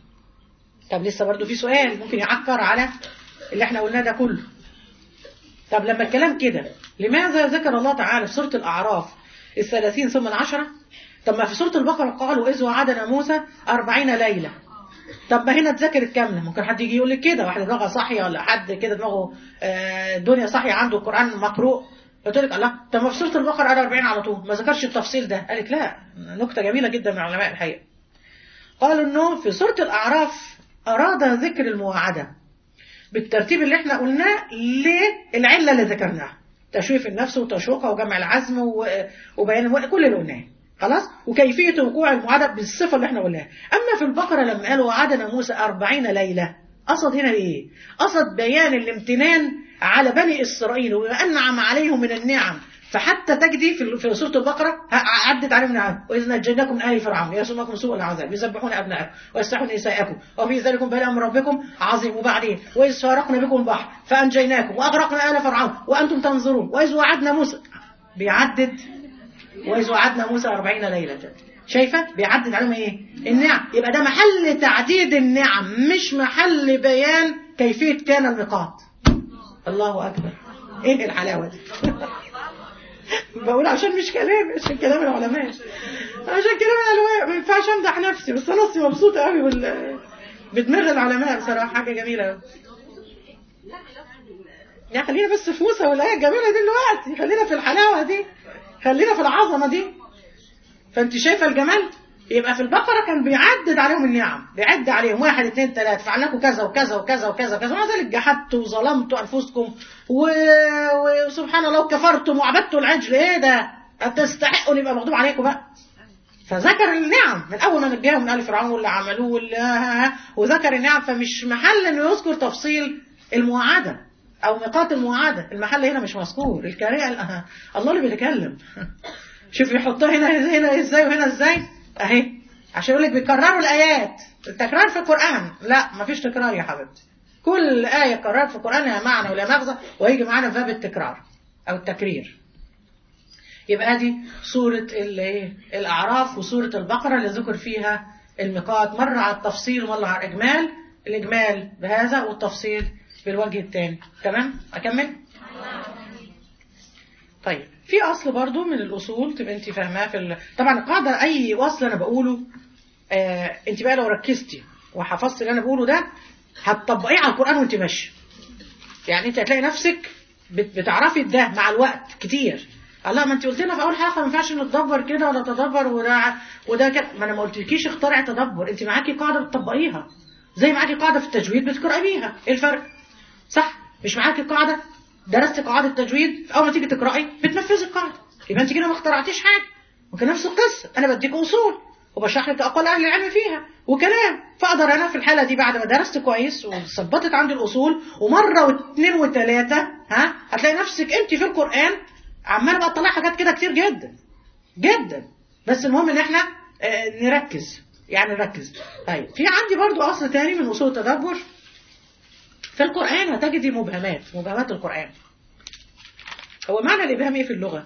طب لسه برضو في سؤال ممكن يعكر على اللي احنا قلناه ده كله طب لما الكلام كده لماذا ذكر الله تعالى في سورة الأعراف الثلاثين ثم العشرة طب ما في سورة البقرة قالوا إذ وعدنا موسى أربعين ليلة طب ما هنا اتذكرت كاملة ممكن حد يجي يقول لك كده واحد دماغه صاحية ولا حد كده دماغه آه، الدنيا صاحية عنده القرآن مقروء قلت لك الله طب ما في سورة البقرة قال 40 على طول ما ذكرش التفصيل ده قالت لا نكتة جميلة جدا من علماء الحقيقة قالوا انه في سورة الأعراف أراد ذكر المواعدة بالترتيب اللي احنا قلناه للعلة اللي ذكرناها تشويف النفس وتشويقها وجمع العزم و- وبيان الو- كل اللي قلناه خلاص وكيفية وقوع المعادة بالصفة اللي احنا قلناها أما في البقرة لما قالوا وعدنا موسى أربعين ليلة قصد هنا إيه قصد بيان الامتنان على بني إسرائيل وأنعم عليهم من النعم فحتى تجدي في في سوره البقره ه- عدت عليهم نعم واذ نجيناكم من ال فرعون يسومكم سوء العذاب يذبحون ابناءكم ويستحيون نساءكم وفي ذلكم بلاء من ربكم عظيم وبعدين واذ فارقنا بكم البحر فانجيناكم واغرقنا ال فرعون وانتم تنظرون واذ وعدنا موسى بيعدد واذ وعدنا موسى أربعين ليله شايفه بيعدد عليهم ايه النعم يبقى ده محل تعديد النعم مش محل بيان كيفيه كان الميقات الله اكبر ايه الحلاوه دي بقول عشان مش كلام عشان كلام العلماء عشان كلام العلماء ما ينفعش امدح نفسي بس انا اصلي مبسوطه قوي بال بدماغ العلماء بصراحه حاجه جميله قوي يا خلينا بس في موسى والايه الجميله دي دلوقتي خلينا في الحلاوه دي خلينا في العظمه دي فانت شايفه الجمال يبقى في البقرة كان بيعدد عليهم النعم بيعد عليهم واحد اثنين ثلاثة فعلناكم كذا وكذا وكذا وكذا وكذا ومع ذلك جحدتوا وظلمتوا أنفسكم و... وسبحان الله وكفرتم وعبدتوا العجل ايه ده تستحقوا ان يبقى مغضوب عليكم بقى فذكر النعم من اول ما نجاهم من ال فرعون واللي عملوه واللي ها ها وذكر النعم فمش محل انه يذكر تفصيل المواعده او ميقات المواعده المحل هنا مش مذكور الكاريه الله اللي بيتكلم شوف يحطها هنا هنا ازاي وهنا ازاي اهي عشان يقول لك بيكرروا الايات التكرار في القران لا مفيش تكرار يا حبيبتي كل ايه كررت في القران لها معنى ولا مغزى وهيجي معانا في باب التكرار او التكرير يبقى دي سورة الايه الأعراف وسورة البقرة اللي ذكر فيها الميقات مرة على التفصيل ومرة على الإجمال الإجمال بهذا والتفصيل بالوجه الثاني تمام أكمل طيب في أصل برضو من الأصول تبقى أنت فاهماه في ال... طبعا القاعدة أي وصل أنا بقوله آه أنت بقى لو ركزتي وحفظتي اللي أنا بقوله ده هتطبقيه على القرآن وأنت ماشية يعني أنت هتلاقي نفسك بت... بتعرفي ده مع الوقت كتير الله ما انت قلت لنا في اول حلقه ما ينفعش نتدبر كده ولا تدبر وده وده كده ما انا ما قلتلكيش اخترع تدبر انت معاكي قاعده بتطبقيها زي معاكي قاعده في التجويد بتقراي بيها ايه الفرق صح مش معاكي قاعده درست قاعده تجويد اول ما تيجي تقراي بتنفذي القاعده يبقى انت كده ما اخترعتيش حاجه ممكن نفس القصه انا بديك اصول وبشرح لك اقوال اهل العلم فيها وكلام فاقدر انا في الحاله دي بعد ما درست كويس وثبتت عندي الاصول ومره واثنين وثلاثه ها هتلاقي نفسك انت في القران عمال بقى تطلع حاجات كده كتير جدا جدا بس المهم ان احنا اه نركز يعني نركز طيب في عندي برضو اصل تاني من اصول التدبر في القرآن هتجدي مبهمات مبهمات القرآن هو معنى الإبهام إيه في اللغة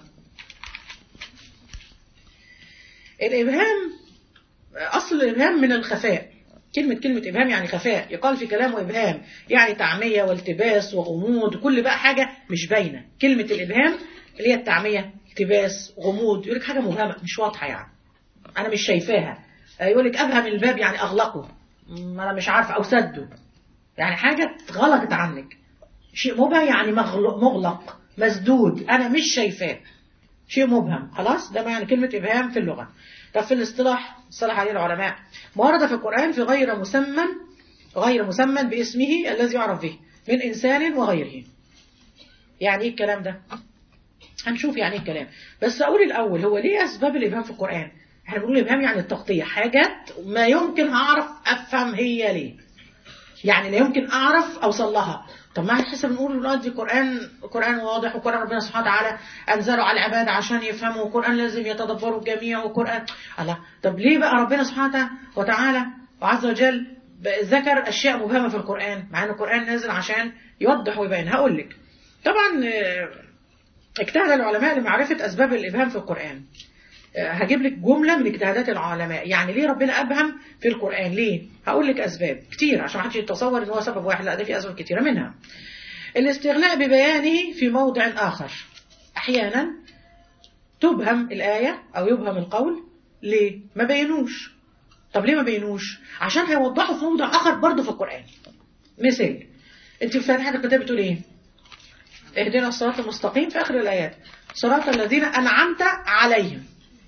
الإبهام أصل الإبهام من الخفاء كلمة كلمة إبهام يعني خفاء يقال في كلامه إبهام يعني تعمية والتباس وغموض كل بقى حاجة مش باينة كلمة الإبهام اللي هي التعمية التباس غموض يقول لك حاجة مبهمة مش واضحة يعني أنا مش شايفاها يقول لك أبهم الباب يعني أغلقه ما أنا مش عارفة أو سده يعني حاجة غلقت عنك شيء مبهم يعني مغلق, مغلق مسدود أنا مش شايفاه شيء مبهم خلاص ده معنى كلمة إبهام في اللغة طب في الاصطلاح اصطلح عليه العلماء ما ورد في القرآن في غير مسمى غير مسمى باسمه الذي يعرف به من إنسان وغيره يعني ايه الكلام ده هنشوف يعني ايه الكلام بس أقول الأول هو ليه أسباب الإبهام في القرآن احنا بنقول الإبهام يعني التغطية حاجات ما يمكن أعرف أفهم هي ليه يعني لا يمكن أعرف أوصل لها طب ما احنا بنقول دلوقتي قرآن قرآن واضح وقرآن ربنا سبحانه وتعالى أنزله على العباد عشان يفهموا وقرآن لازم يتدبروا الجميع وقرآن الله طب ليه بقى ربنا سبحانه وتعالى وعز وجل ذكر أشياء مبهمة في القرآن مع أن القرآن نازل عشان يوضح ويبين هقول لك طبعا اجتهد العلماء لمعرفة أسباب الإبهام في القرآن هجيب لك جملة من اجتهادات العلماء يعني ليه ربنا أبهم في القرآن ليه هقول لك أسباب كتير عشان ما حدش يتصور ان هو سبب واحد لا ده في أسباب كتيرة منها الاستغناء ببيانه في موضع آخر أحيانا تبهم الآية أو يبهم القول ليه ما بينوش طب ليه ما بينوش عشان هيوضحوا في موضع آخر برضه في القرآن مثال انت في فاتحة الكتاب بتقول ايه اهدنا الصراط المستقيم في آخر الآيات صراط الذين أنعمت عليهم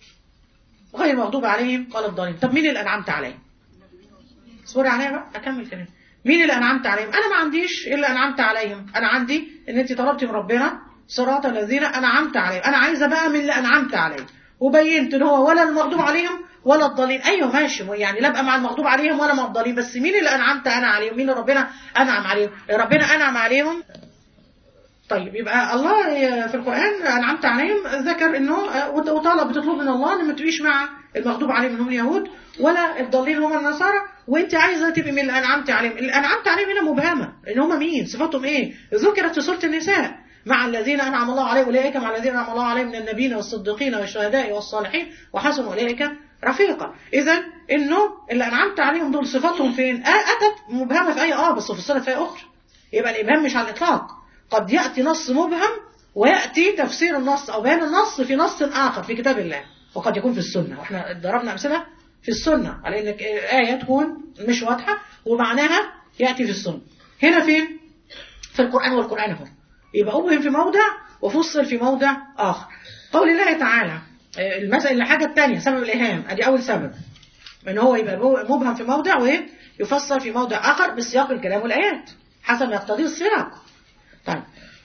غير المغضوب عليهم ولا الضالين طب مين اللي أنعمت عليهم اصبري عليا بقى أكمل كلام مين اللي أنعمت عليهم أنا ما عنديش إلا أنعمت عليهم أنا عندي إن أنت طلبتي من ربنا صراط الذين أنعمت عليهم أنا عايزة بقى من اللي أنعمت عليهم وبينت إن هو ولا المغضوب عليهم ولا الضالين أيوه ماشي يعني لا أبقى مع المغضوب عليهم ولا مع الضالين بس مين اللي أنعمت أنا عليهم مين اللي ربنا أنعم عليهم ربنا أنعم عليهم طيب يبقى الله في القرآن أنعمت عليهم ذكر إنه وطالب بتطلب من الله إن ما تبقيش مع المغضوب عليهم منهم اليهود ولا الضالين هم النصارى وانت عايزه تبقي من اللي انعمت عليهم اللي انعمت عليهم هنا مبهمه ان هم مين صفاتهم ايه ذكرت في سوره النساء مع الذين انعم الله عليهم اولئك مع الذين انعم الله عليهم من النبيين والصديقين والشهداء والصالحين وحسن اولئك رفيقا اذا انه اللي انعمت عليهم دول صفاتهم فين آه اتت مبهمه في ايه اه بس فصلت في ايه اخرى يبقى الابهام مش على الاطلاق قد ياتي نص مبهم وياتي تفسير النص او بيان النص في نص اخر في كتاب الله وقد يكون في السنه واحنا ضربنا امثله في السنة على انك آية تكون مش واضحة ومعناها يأتي في السنة هنا فين في القرآن والقرآن هو يبقى أبهم في موضع وفصل في موضع آخر قول الله تعالى المسألة الحاجة الثانية سبب الإهام أدي أول سبب ان هو يبقى مبهم في موضع ويفسر في موضع آخر بسياق الكلام والآيات حسب ما يقتضيه السياق طيب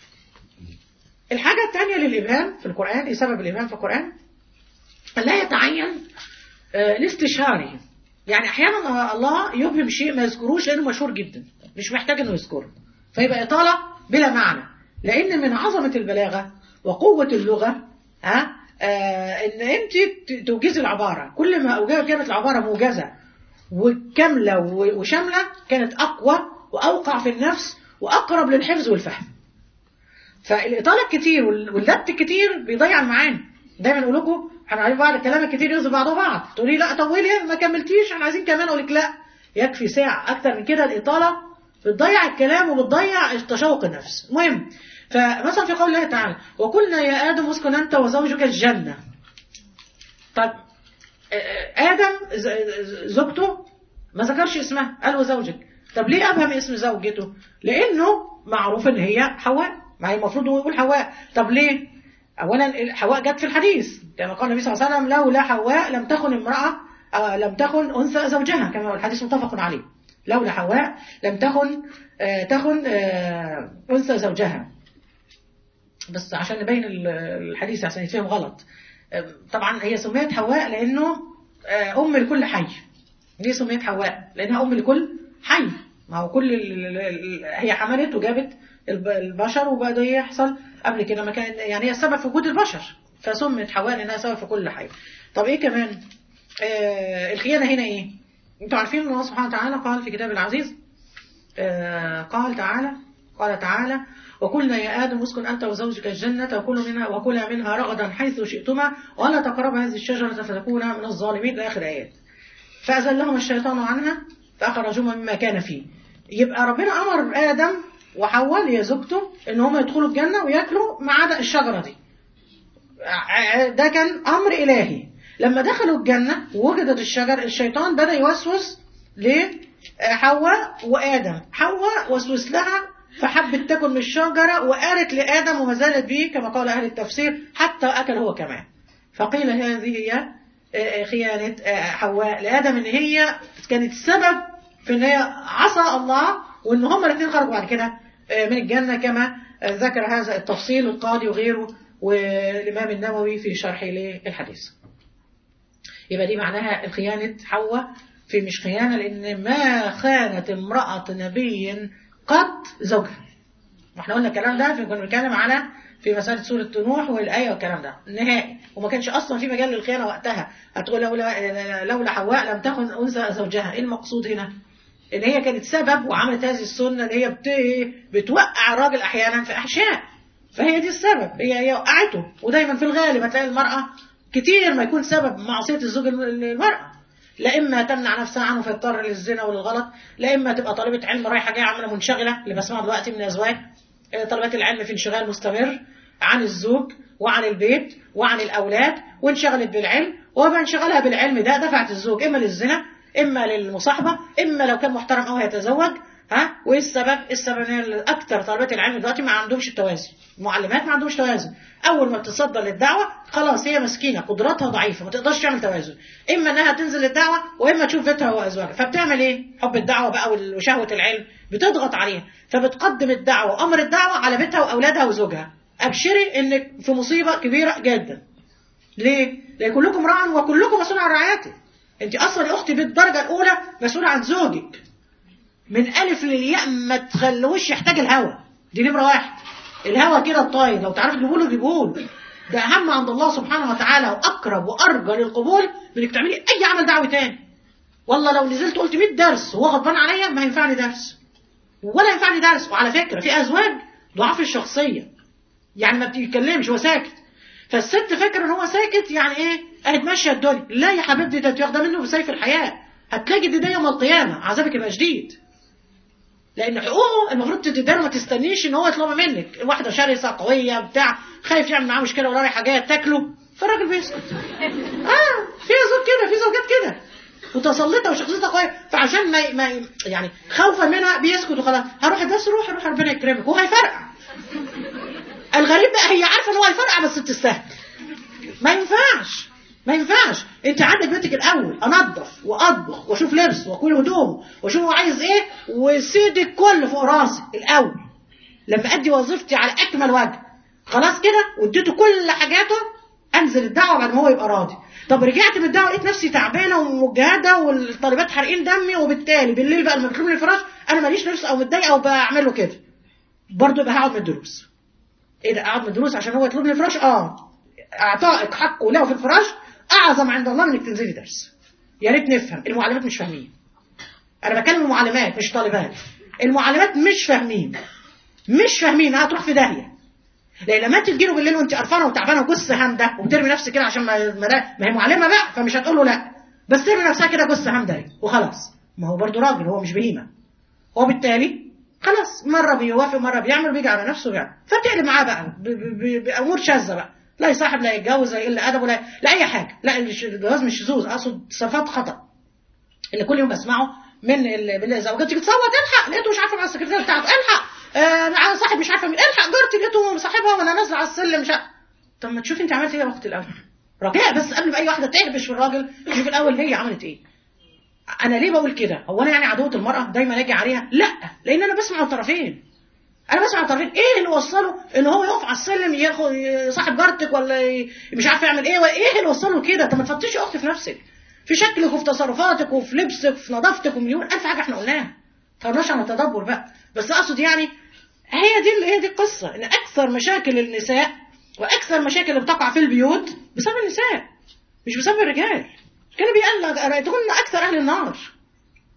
الحاجة الثانية للإبهام في القرآن إيه سبب الإبهام في القرآن لا يتعين لاستشهاره يعني احيانا الله يبهم شيء ما يذكروش لانه مشهور جدا مش محتاج انه يذكره فيبقى اطاله بلا معنى لان من عظمه البلاغه وقوه اللغه ها آه ان انت توجزي العباره كل ما كانت العباره موجزه وكامله وشامله كانت اقوى واوقع في النفس واقرب للحفظ والفهم فالاطاله الكتير واللبت الكتير بيضيع المعاني دايما اقول لكم احنا عايزين بعض الكلام الكتير يوزن بعضه بعض تقولي لا طولي ما كملتيش احنا عايزين كمان اقول لك لا يكفي ساعه اكتر من كده الاطاله بتضيع الكلام وبتضيع تشوق النفس المهم فمثلا في قول الله تعالى وقلنا يا ادم اسكن انت وزوجك الجنه طب ادم زوجته ما ذكرش اسمها قال وزوجك طب ليه ابهم اسم زوجته لانه معروف ان هي حواء ما هي المفروض هو يقول حواء طب ليه اولا حواء جت في الحديث كما قال النبي صلى الله عليه وسلم لولا حواء لم تكن امراه آه لم تكن انثى زوجها كما الحديث متفق عليه لولا حواء لم تكن آه تكن آه انثى زوجها بس عشان نبين الحديث عشان يتفهم غلط طبعا هي سميت حواء لانه ام لكل حي ليه سميت حواء لانها ام لكل حي ما هو كل هي حملت وجابت البشر وبدا يحصل قبل كده ما كان يعني هي السبب في وجود البشر فسمت حواء لانها سبب في كل حي طب ايه كمان آه الخيانه هنا ايه انتوا عارفين ان الله سبحانه وتعالى قال في كتاب العزيز آه قال تعالى قال تعالى وقلنا يا آدم اسكن أنت وزوجك الجنة وكلوا منها وكلا منها رغدا حيث شئتما ولا تقربا هذه الشجرة فتكونا من الظالمين إلى آخر آيات فأزلهم الشيطان عنها فأخرجهما مما كان فيه يبقى ربنا أمر آدم وحواء هي زوجته إن هم يدخلوا الجنة وياكلوا ما عدا الشجرة دي ده كان أمر إلهي لما دخلوا الجنة ووجدت الشجر الشيطان بدأ يوسوس لحواء وآدم حواء وسوس لها فحبت تاكل من الشجرة وقالت لآدم وما زالت به كما قال أهل التفسير حتى أكل هو كمان فقيل هذه هي خيانة حواء لآدم إن هي كانت السبب في إن هي عصى الله وإن هما الاثنين خرجوا بعد كده من الجنة كما ذكر هذا التفصيل القاضي وغيره والإمام النووي في شرحه للحديث يبقى دي معناها الخيانة حواء في مش خيانة لأن ما خانت امرأة نبي قط زوجها واحنا قلنا الكلام ده كنا بنتكلم على في مسألة سورة نوح والآية والكلام ده نهائي وما كانش أصلا في مجال للخيانة وقتها هتقول لولا لولا حواء لم تخن أنثى زوجها إيه المقصود هنا؟ إن هي كانت سبب وعملت هذه السنة اللي هي بت... بتوقع الراجل أحيانا في أحشاء فهي دي السبب هي هي وقعته ودايما في الغالب هتلاقي المرأة كتير ما يكون سبب معصية الزوج المرأة لا إما تمنع نفسها عنه فيضطر للزنا وللغلط لا إما تبقى طالبة علم رايحة جاية عاملة منشغلة اللي بسمعه دلوقتي من الأزواج طلبات العلم في انشغال مستمر عن الزوج وعن البيت وعن الأولاد وانشغلت بالعلم وما انشغلها بالعلم ده دفعت الزوج إما للزنا إما للمصاحبة إما لو كان محترم أو هيتزوج ها وايه السبب السبب ان اكثر طلبات العلم دلوقتي ما عندهمش توازن المعلمات ما عندهمش توازن اول ما بتتصدى للدعوه خلاص هي مسكينه قدراتها ضعيفه ما تقدرش تعمل توازن اما انها تنزل للدعوه واما تشوف بيتها وازواجها فبتعمل ايه حب الدعوه بقى وشهوه العلم بتضغط عليها فبتقدم الدعوه وامر الدعوه على بيتها واولادها وزوجها ابشري انك في مصيبه كبيره جدا ليه لان كلكم راع وكلكم مسؤول عن رعايته انت اصلا يا اختي بالدرجه الاولى مسؤوله عن زوجك من ألف للياء ما تخلوش يحتاج الهوى دي نمرة واحد الهوى كده الطاير لو تعرف تجيبه له جيبه له ده أهم عند الله سبحانه وتعالى وأقرب وأرجى للقبول من إنك تعملي أي عمل دعوي تاني والله لو نزلت قلت 100 درس وهو غضبان عليا ما ينفعني درس ولا ينفعني درس وعلى فكرة في أزواج ضعاف الشخصية يعني ما بتتكلمش هو ساكت فالست فاكره ان هو ساكت يعني ايه قاعد ماشيه الدنيا لا يا حبيبتي ده تاخده منه بسيف الحياه هتلاقي ده يوم القيامه عذابك يبقى شديد لان حقوقه المفروض تديله ما تستنيش ان هو يطلبها منك واحده شرسه قويه بتاع خايف يعمل معاه مشكله ولا رايحه جايه تاكله فالراجل بيسكت اه في زوج كده في زوجات كده متسلطه وشخصيتها قويه فعشان ما, ما يعني خوفا منها بيسكت وخلاص هروح الدرس روح روح ربنا يكرمك وهو هيفرقع الغريب بقى هي عارفه ان هو هيفرقع بس بتستهبل ما ينفعش ما ينفعش انت عندك بيتك الاول انظف واطبخ واشوف لبس واكل هدومه واشوف هو عايز ايه وسيد الكل فوق راسي الاول لما ادي وظيفتي على اكمل وجه خلاص كده واديته كل حاجاته انزل الدعوه بعد ما هو يبقى راضي طب رجعت من الدعوه لقيت نفسي تعبانه ومجهده والطالبات حارقين دمي وبالتالي بالليل بقى لما بيطلبوا لي الفراش انا ماليش نفس او متضايقه او بعمل له كده برضه يبقى هقعد من الدروس ايه ده اقعد من الدروس عشان هو يطلب لي الفراش اه اعطائك حقه له في الفراش اعظم عند الله من انك تنزلي درس يا ريت نفهم المعلمات مش فاهمين انا بكلم المعلمات مش طالبات المعلمات مش فاهمين مش فاهمين هتروح في داهيه لان لما انت تجيله بالليل وانت قرفانه وتعبانه وجث هامده وبترمي نفسك كده عشان ما ما هي معلمه بقى فمش هتقول له لا بس ترمي نفسها كده جث هامده وخلاص ما هو برضه راجل هو مش بهيمه وبالتالي خلاص مره بيوافق مره بيعمل بيجي على نفسه بيعمل فبتقلب معاه بقى بامور شاذه بقى لا يصاحب لا يتجوز لا يقل ادبه لا لا اي حاجه لا الجواز مش شذوذ اقصد صفات خطا اللي كل يوم بسمعه من من زوجتي تيجي تصوت الحق لقيته مش عارفه مع السكرتيره بتاعته الحق آه مع صاحب مش عارفه مين الحق جارتي لقيته مصاحبها وانا نازله على السلم مش عارفه طب ما تشوفي انت عملت ايه يا اختي الاول رجاء بس قبل ما اي واحده تهبش في الراجل شوف الاول هي عملت ايه انا ليه بقول كده هو انا يعني عدوه المراه دايما اجي عليها لا لان انا بسمع الطرفين انا بسمع الطرفين ايه اللي وصله ان هو يقف على السلم ياخد صاحب جارتك ولا مش عارف يعمل ايه وايه اللي وصله كده طب ما تفتشي اختي في نفسك في شكلك وفي تصرفاتك وفي لبسك وفي نظافتك ومليون الف حاجه احنا قلناها طرناش عن التدبر بقى بس اقصد يعني هي دي هي دي القصه ان اكثر مشاكل النساء واكثر مشاكل اللي بتقع في البيوت بسبب النساء مش بسبب الرجال كان بيقال رايتهن اكثر اهل النار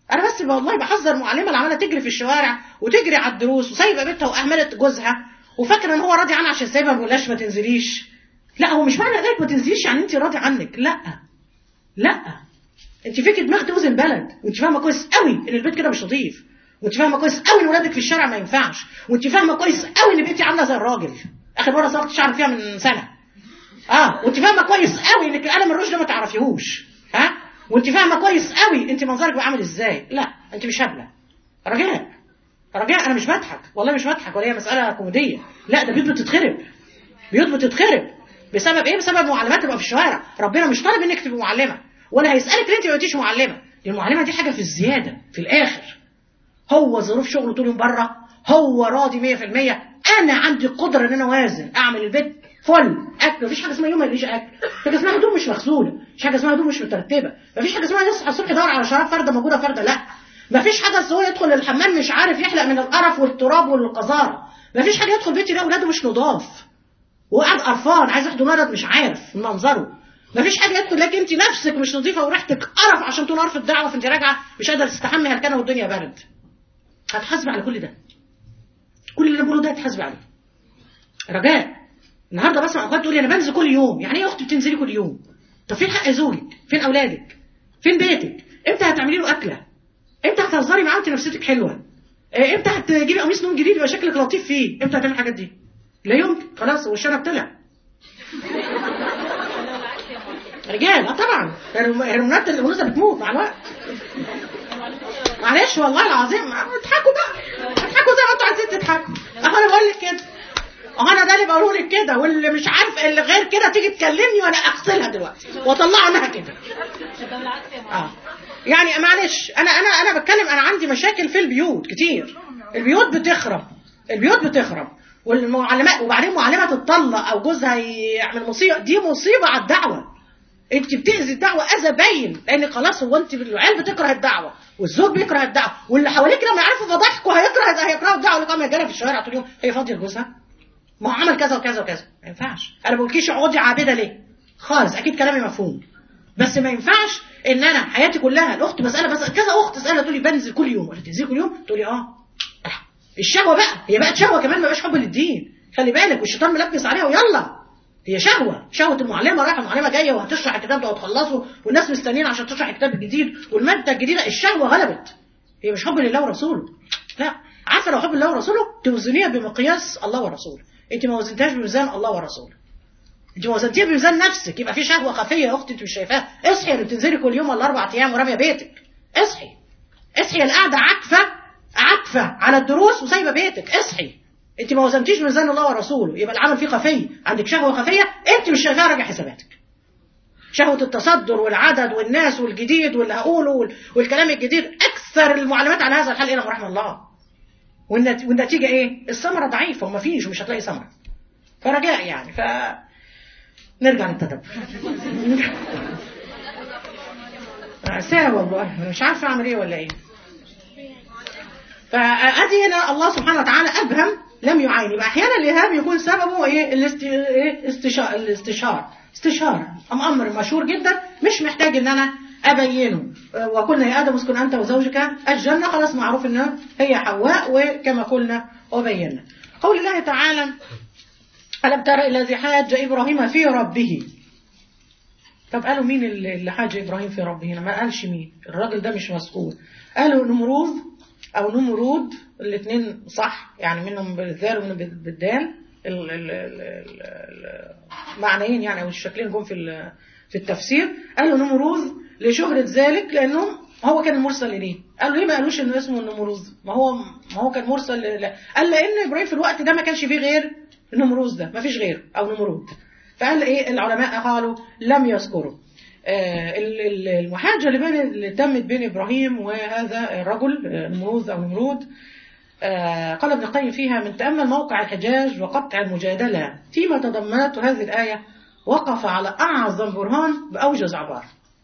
انا بس والله بحذر معلمه اللي عماله تجري في الشوارع وتجري على الدروس وسايبه بيتها واهملت جوزها وفاكره ان هو راضي عنها عشان سايبها ما بيقولهاش ما تنزليش لا هو مش معنى ذلك ما تنزليش يعني انت راضي عنك لا لا انت فيك دماغ توزن بلد وانت فاهمه كويس قوي ان البيت كده مش نظيف وانت فاهمه كويس قوي ان ولادك في الشارع ما ينفعش وانت فاهمه كويس قوي ان بنتي عامله زي الراجل اخر مره صبغت شعر فيها من سنه اه وانت فاهمه كويس قوي انك قلم الرشد ده ما تعرفيهوش ها وانت فاهمه كويس قوي انت منظرك بقى عامل ازاي لا انت مش هبله رجاء رجاء انا مش بضحك والله مش بضحك ولا هي مساله كوميديه لا ده بيوت بتتخرب بيوت بتتخرب بسبب ايه بسبب معلمات تبقى في الشوارع ربنا مش طالب انك تبقى معلمه ولا هيسالك ليه انت ما بقيتيش معلمه المعلمه دي حاجه في الزياده في الاخر هو ظروف شغله طول يوم بره هو راضي 100% انا عندي قدره ان انا اوازن اعمل البيت فل اكل مفيش حاجه اسمها يوم ما يجيش اكل حاجه اسمها هدوم مش مغسوله مفيش حاجه اسمها هدوم مش مترتبه مفيش حاجه اسمها يصحى الصبح يدور على شراب فرده موجوده فرده لا مفيش حاجه أصل هو يدخل الحمام مش عارف يحلق من القرف والتراب والقذاره مفيش حاجه يدخل بيتي يلاقي اولاده مش نضاف وقاعد قرفان عايز ياخده مرض مش عارف من منظره مفيش حاجه يدخل لك انت نفسك مش نظيفه وريحتك قرف عشان تنار في الدعوه فانت راجعه مش قادره تستحمي هلكانه والدنيا برد هتحاسب على كل ده كل اللي بقوله ده هتحاسب عليه رجاء النهارده بسمع اخوات تقول لي انا بنزل كل يوم يعني ايه يا اختي بتنزلي كل يوم طب فين حق زوجك فين اولادك فين بيتك امتى هتعملي له اكله امتى هتهزري معاه وانت نفسيتك حلوه إيه، امتى هتجيبي قميص نوم جديد يبقى شكلك لطيف فيه امتى هتعملي الحاجات دي لا يمكن خلاص وشنا طلع رجال اه طبعا هرم- هرمونات الانوثه بتموت مع الوقت معلش والله العظيم اضحكوا بقى اضحكوا زي ما انتوا عايزين تضحكوا اهو انا بقول لك كده اهو انا ده اللي بقوله لك كده واللي مش عارف اللي غير كده تيجي تكلمني وانا اغسلها دلوقتي واطلعها منها كده اه يعني معلش انا انا انا بتكلم انا عندي مشاكل في البيوت كتير البيوت بتخرب البيوت بتخرب والمعلمات وبعدين معلمه تتطلق او جوزها يعمل مصيبه دي مصيبه على الدعوه انت بتاذي الدعوه اذى باين لان خلاص هو انت العيال بتكره الدعوه والزوج بيكره الدعوه واللي حواليك لما يعرفوا فضحكوا هيكره هيكرهوا الدعوه اللي قام جايه في الشوارع طول اليوم هي فاضيه لجوزها ما هو عمل كذا وكذا وكذا ما ينفعش انا ما بقولكيش اقعدي عابده ليه خالص اكيد كلامي مفهوم بس ما ينفعش ان انا حياتي كلها الاخت مساله بس كذا اخت تسالها تقول لي بنزل كل يوم ولا تنزلي كل يوم تقول لي اه الشهوه بقى هي بقت شهوه كمان ما بقاش حب للدين خلي بالك والشيطان ملبس عليها ويلا هي شهوه شهوه المعلمه رايحه المعلمه جايه وهتشرح الكتاب ده وتخلصه والناس مستنيين عشان تشرح الكتاب الجديد والماده الجديده الشهوه غلبت هي مش حب لله ورسوله لا عارفه لو حب الله ورسوله توزنيها بمقياس الله ورسوله انت ما وزنتهاش بميزان الله ورسوله انت وزنتيها بميزان نفسك يبقى في شهوه خفيه يا اختي انت مش شايفاها اصحي اللي بتنزلي كل يوم ولا اربع ايام وراميه بيتك اصحي اصحي القعده عاكفه عاكفه على الدروس وسايبه بيتك اصحي انت ما وزنتيش ميزان الله ورسوله يبقى العمل فيه خفيه عندك شهوه خفيه انت مش شايفاها راجع حساباتك شهوه التصدر والعدد والناس والجديد واللي هقوله وال- والكلام الجديد اكثر المعلومات على هذا الحال الا رحمه الله والنت- والنتيجه ايه الثمره ضعيفه وما فيش ومش هتلاقي ثمره فرجاء يعني ف نرجع للتدبر ساعة والله أنا مش عارفة أعمل إيه ولا إيه فأدي هنا الله سبحانه وتعالى أبهم لم يعين يبقى أحيانا الإيهام يكون سببه إيه الاست... إيه؟ استشار الاستشار استشار أم أمر مشهور جدا مش محتاج إن أنا أبينه وقلنا يا آدم اسكن أنت وزوجك الجنة خلاص معروف إن هي حواء وكما قلنا وبينا قول الله تعالى ألم تر إلى الذي حاج إبراهيم في ربه طب قالوا مين اللي اللي حاج إبراهيم في ربه هنا ما قالش مين الراجل ده مش مسؤول قالوا نمروذ أو نمرود الاثنين صح يعني منهم بالذال ومنهم بالدال ال- ال- ال- ال- المعنيين يعني أو الشكلين جم في ال- في التفسير قالوا نمروذ لشهرة ذلك لأنه هو كان المرسل إليه قالوا ليه ما قالوش إنه اسمه النمروذ ما هو ما هو كان مرسل ل- قال لأن إبراهيم في الوقت ده ما كانش فيه غير النمروذ ده ما فيش غيره أو نمرود فقال ايه العلماء قالوا لم يذكروا آه، ال- ال- المحاجة اللي, بين اللي تمت بين إبراهيم وهذا الرجل آه، نمروذ أو نمرود آه، قال ابن القيم فيها من تأمل موقع الحجاج وقطع المجادلة فيما تضمنته هذه الآية وقف على أعظم برهان بأوجز عبارة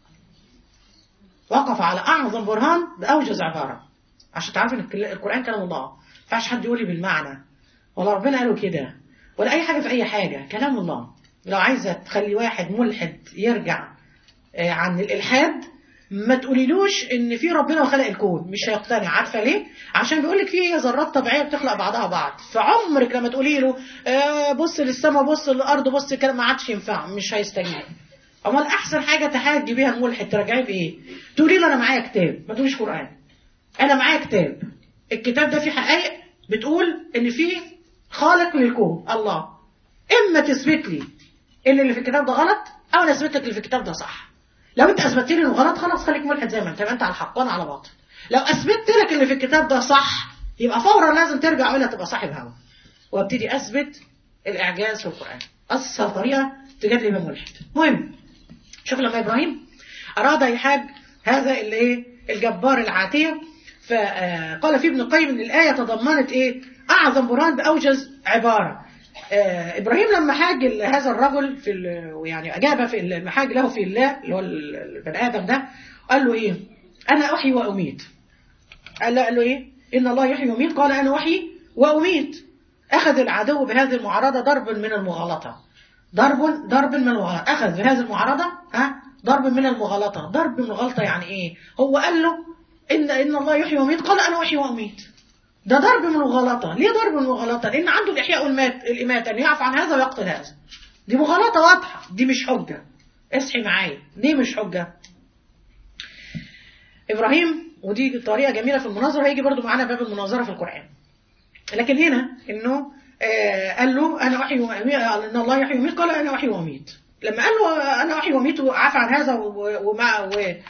وقف على أعظم برهان بأوجز عبارة عشان تعرف إن القرآن كلام الله ما ينفعش حد يقول لي بالمعنى ولا ربنا قاله كده ولا أي حاجة في أي حاجة كلام الله لو عايزة تخلي واحد ملحد يرجع آه، عن الإلحاد ما تقوليلوش ان في ربنا وخلق الكون مش هيقتنع عارفه ليه عشان بيقول لك في ذرات طبيعيه بتخلق بعضها بعض فعمرك لما تقولي له آه بص للسماء بص للارض بص كده ما عادش ينفع مش هيستجيب امال احسن حاجه تحاجي بيها الملحد تراجعيه بايه تقولي له انا معايا كتاب ما تقوليش قران انا معايا كتاب الكتاب ده فيه حقائق بتقول ان فيه خالق للكون الله اما تثبت لي ان اللي في الكتاب ده غلط او انا اثبت لك اللي في الكتاب ده صح لو انت اثبتت لي انه غلط خلاص خليك ملحد زي ما انت يبقى انت على حق وانا على باطل لو اثبتت لك اللي في الكتاب ده صح يبقى فورا لازم ترجع ولا تبقى صاحب هوا وابتدي اثبت الاعجاز في القران اسهل طريقه تجادل بها ملحد المهم شوف لما ابراهيم اراد يحاج هذا اللي ايه الجبار العاتيه فقال في ابن القيم ان الايه تضمنت ايه اعظم برهان باوجز عباره آه ابراهيم لما حاج هذا الرجل في يعني اجاب في المحاج له في الله اللي هو البني ادم ده قال له ايه انا احيي واميت قال له, قال له ايه ان الله يحيي ويميت قال انا احيي واميت اخذ العدو بهذه المعارضه ضرب من المغالطه ضرب ضرب من المغالطه اخذ بهذه المعارضه ها ضرب من المغالطه ضرب من الغلطه يعني ايه هو قال له ان ان الله يحيي ويميت قال انا احيي واميت ده ضرب من الغلطة ليه ضرب من الغلطة لأن عنده الإحياء والمات الإماتة أن يعفو عن هذا ويقتل هذا دي مغالطة واضحة دي مش حجة اصحي معايا ليه مش حجة إبراهيم ودي طريقة جميلة في المناظرة هيجي برضو معانا باب المناظرة في القرآن لكن هنا إنه آه قال له أنا أحيي وأميت إن الله يحيي ويميت قال أنا أحيي وأميت لما قال له أنا أحيي وأميت وعفى عن هذا ومع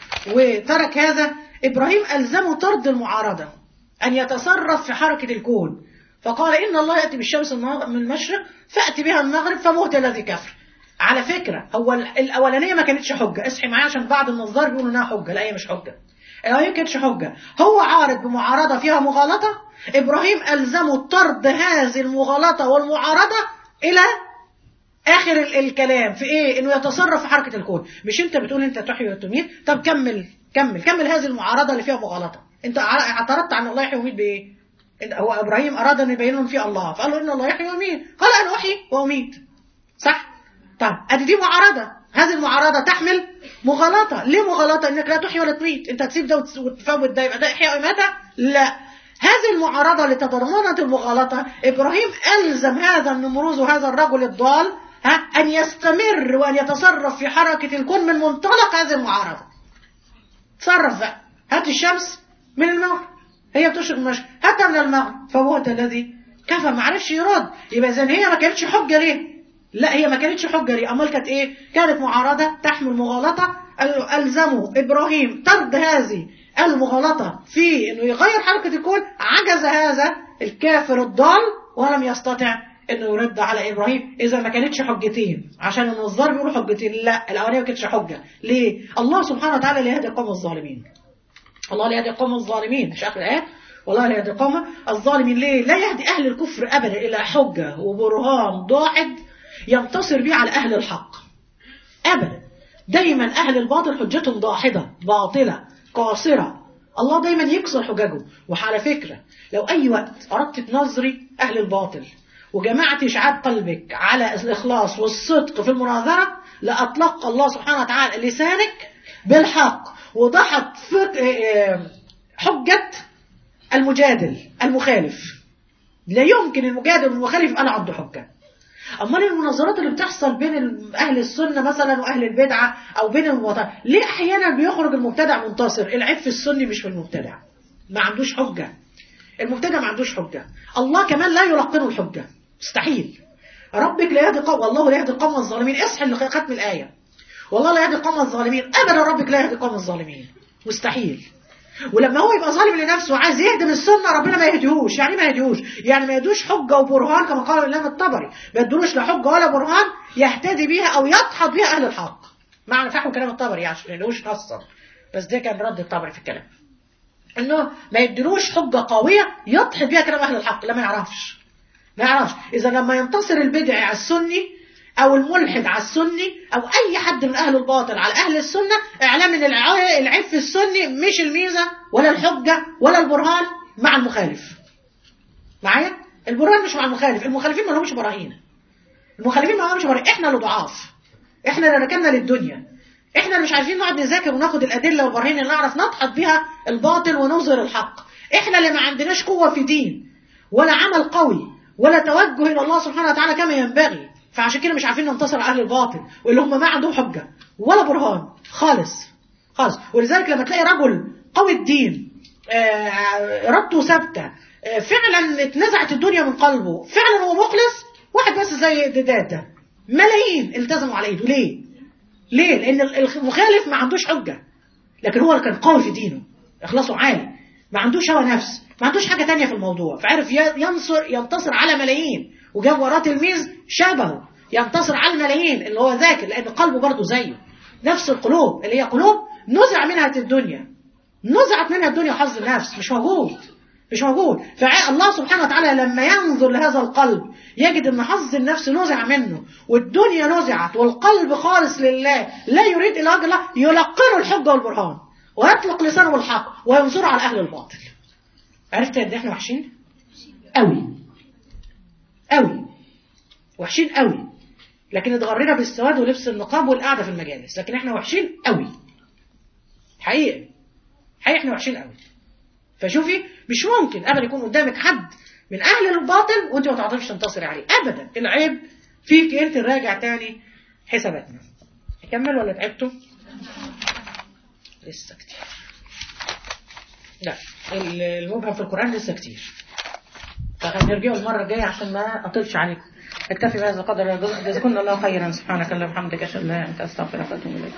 وترك هذا إبراهيم ألزمه طرد المعارضة أن يتصرف في حركة الكون فقال إن الله يأتي بالشمس من المشرق فأتي بها المغرب فموت الذي كفر على فكرة هو الأولانية ما كانتش حجة اصحي معايا عشان بعض النظار بيقولوا إنها حجة لا هي مش حجة الأولانية ما كانتش حجة هو عارض بمعارضة فيها مغالطة إبراهيم ألزمه طرد هذه المغالطة والمعارضة إلى آخر الكلام في إيه إنه يتصرف في حركة الكون مش أنت بتقول أنت تحيي وتميت طب كمل كمل كمل هذه المعارضة اللي فيها مغالطة انت اعترضت عن الله يحيي ويميت بايه هو ابراهيم اراد ان يبين لهم في الله فقال له ان الله يحيي ويميت قال انا احيي واميت صح طب ادي دي معارضه هذه المعارضه تحمل مغالطه ليه مغالطه انك لا تحيي ولا تميت انت تسيب ده وتفوت ده يبقى ده احياء واماته لا هذه المعارضة اللي تضمنت المغالطة إبراهيم ألزم هذا النمروز وهذا الرجل الضال ها أن يستمر وأن يتصرف في حركة الكون من منطلق هذه المعارضة تصرف بقى هات الشمس من المغرب هي بتشرق المشرق حتى من المغرب فهو الذي كفى ما عرفش يرد يبقى اذا هي ما كانتش حجه ليه لا هي ما كانتش حجه ليه امال كانت ايه كانت معارضه تحمل مغالطه الزموا ابراهيم طرد هذه المغالطه في انه يغير حركه الكون عجز هذا الكافر الضال ولم يستطع انه يرد على ابراهيم اذا ما كانتش حجتين عشان النظار بيقولوا حجتين لا الاولانيه ما كانتش حجه ليه الله سبحانه وتعالى لا يهدي القوم الظالمين الله لا يهدي القوم الظالمين مش اخر الايه والله لا يهدي القوم الظالمين ليه لا يهدي اهل الكفر ابدا الى حجه وبرهان ضاحد ينتصر به على اهل الحق ابدا دايما اهل الباطل حجتهم ضاحده باطله قاصره الله دايما يكسر حججه وعلى فكره لو اي وقت اردت تنظري اهل الباطل وجمعت اشعاع قلبك على الاخلاص والصدق في المناظره لاطلق الله سبحانه وتعالى لسانك بالحق وضحت حجة المجادل المخالف لا يمكن المجادل والمخالف يبقى عنده حجة امال المناظرات اللي بتحصل بين اهل السنه مثلا واهل البدعه او بين المواطنين ليه احيانا بيخرج المبتدع منتصر العيب في السني مش في المبتدع ما عندوش حجه المبتدع ما عندوش حجه الله كمان لا يلقنه الحجه مستحيل ربك لا يهدي قوم والله لا يهدي القوم الظالمين اصحى لختم الايه والله لا يهدي القوم الظالمين ابدا ربك لا يهدي القوم الظالمين مستحيل ولما هو يبقى ظالم لنفسه وعايز يهدم السنه ربنا ما يهديهوش يعني ما يهديهوش يعني ما يدوش حجه وبرهان كما قال الامام الطبري ما يدوش لا حجه ولا برهان يهتدي بيها او يدحض بيها اهل الحق معنى فحم كلام الطبري عشان ما يدوش نصا بس ده كان رد الطبري في الكلام انه ما يدلوش حجه قويه يدحض بيها كلام اهل الحق لا ما يعرفش ما يعرفش اذا لما ينتصر البدعي على السني او الملحد على السني او اي حد من اهل الباطل على اهل السنه اعلام ان العيب في السني مش الميزه ولا الحجه ولا البرهان مع المخالف معايا البرهان مش مع المخالف المخالفين ما لهمش براهين المخالفين ما لهمش براهين احنا اللي ضعاف احنا اللي ركننا للدنيا احنا اللي مش عايزين نقعد نذاكر وناخد الادله والبراهين اللي نعرف نضحك بيها الباطل ونظهر الحق احنا اللي ما عندناش قوه في دين ولا عمل قوي ولا توجه الى الله سبحانه وتعالى كما ينبغي فعشان كده مش عارفين ننتصر على اهل الباطل واللي هم ما عندهم حجه ولا برهان خالص خالص ولذلك لما تلاقي رجل قوي الدين آه، ارادته ثابته آه، فعلا اتنزعت الدنيا من قلبه فعلا هو مخلص واحد بس زي ديدات ده ملايين التزموا على ايده ليه؟ ليه؟ لان المخالف ما عندوش حجه لكن هو اللي كان قوي في دينه اخلاصه عالي ما عندوش هوى نفس ما عندوش حاجه تانية في الموضوع فعرف ي- ينصر ينتصر على ملايين وجاب وراه تلميذ شبهه ينتصر على الملايين اللي هو ذاكر لان قلبه برضه زيه نفس القلوب اللي هي قلوب نزع منها الدنيا نزعت منها الدنيا حظ النفس مش موجود مش موجود فالله سبحانه وتعالى لما ينظر لهذا القلب يجد ان حظ النفس نزع منه والدنيا نزعت والقلب خالص لله لا يريد الا وجه الله يلقنه الحجه والبرهان ويطلق لسانه بالحق وينصره على اهل الباطل عرفت قد إيه احنا وحشين قوي قوي وحشين قوي لكن اتغرينا بالسواد ولبس النقاب والقعده في المجالس لكن احنا وحشين قوي حقيقي حقيقي احنا وحشين قوي فشوفي مش ممكن ابدا يكون قدامك حد من اهل الباطل وانت ما تعرفش تنتصري عليه ابدا العيب فيك انت نراجع تاني حساباتنا اكمل ولا تعبتوا لسه كتير لا المبهم في القران لسه كتير فهنرجعوا المره الجايه عشان ما اطلش عليكم اكتفي بهذا القدر جزاكم الله خيرا سبحانك اللهم وبحمدك اشهد ان لا اله الا انت استغفرك واتوب اليك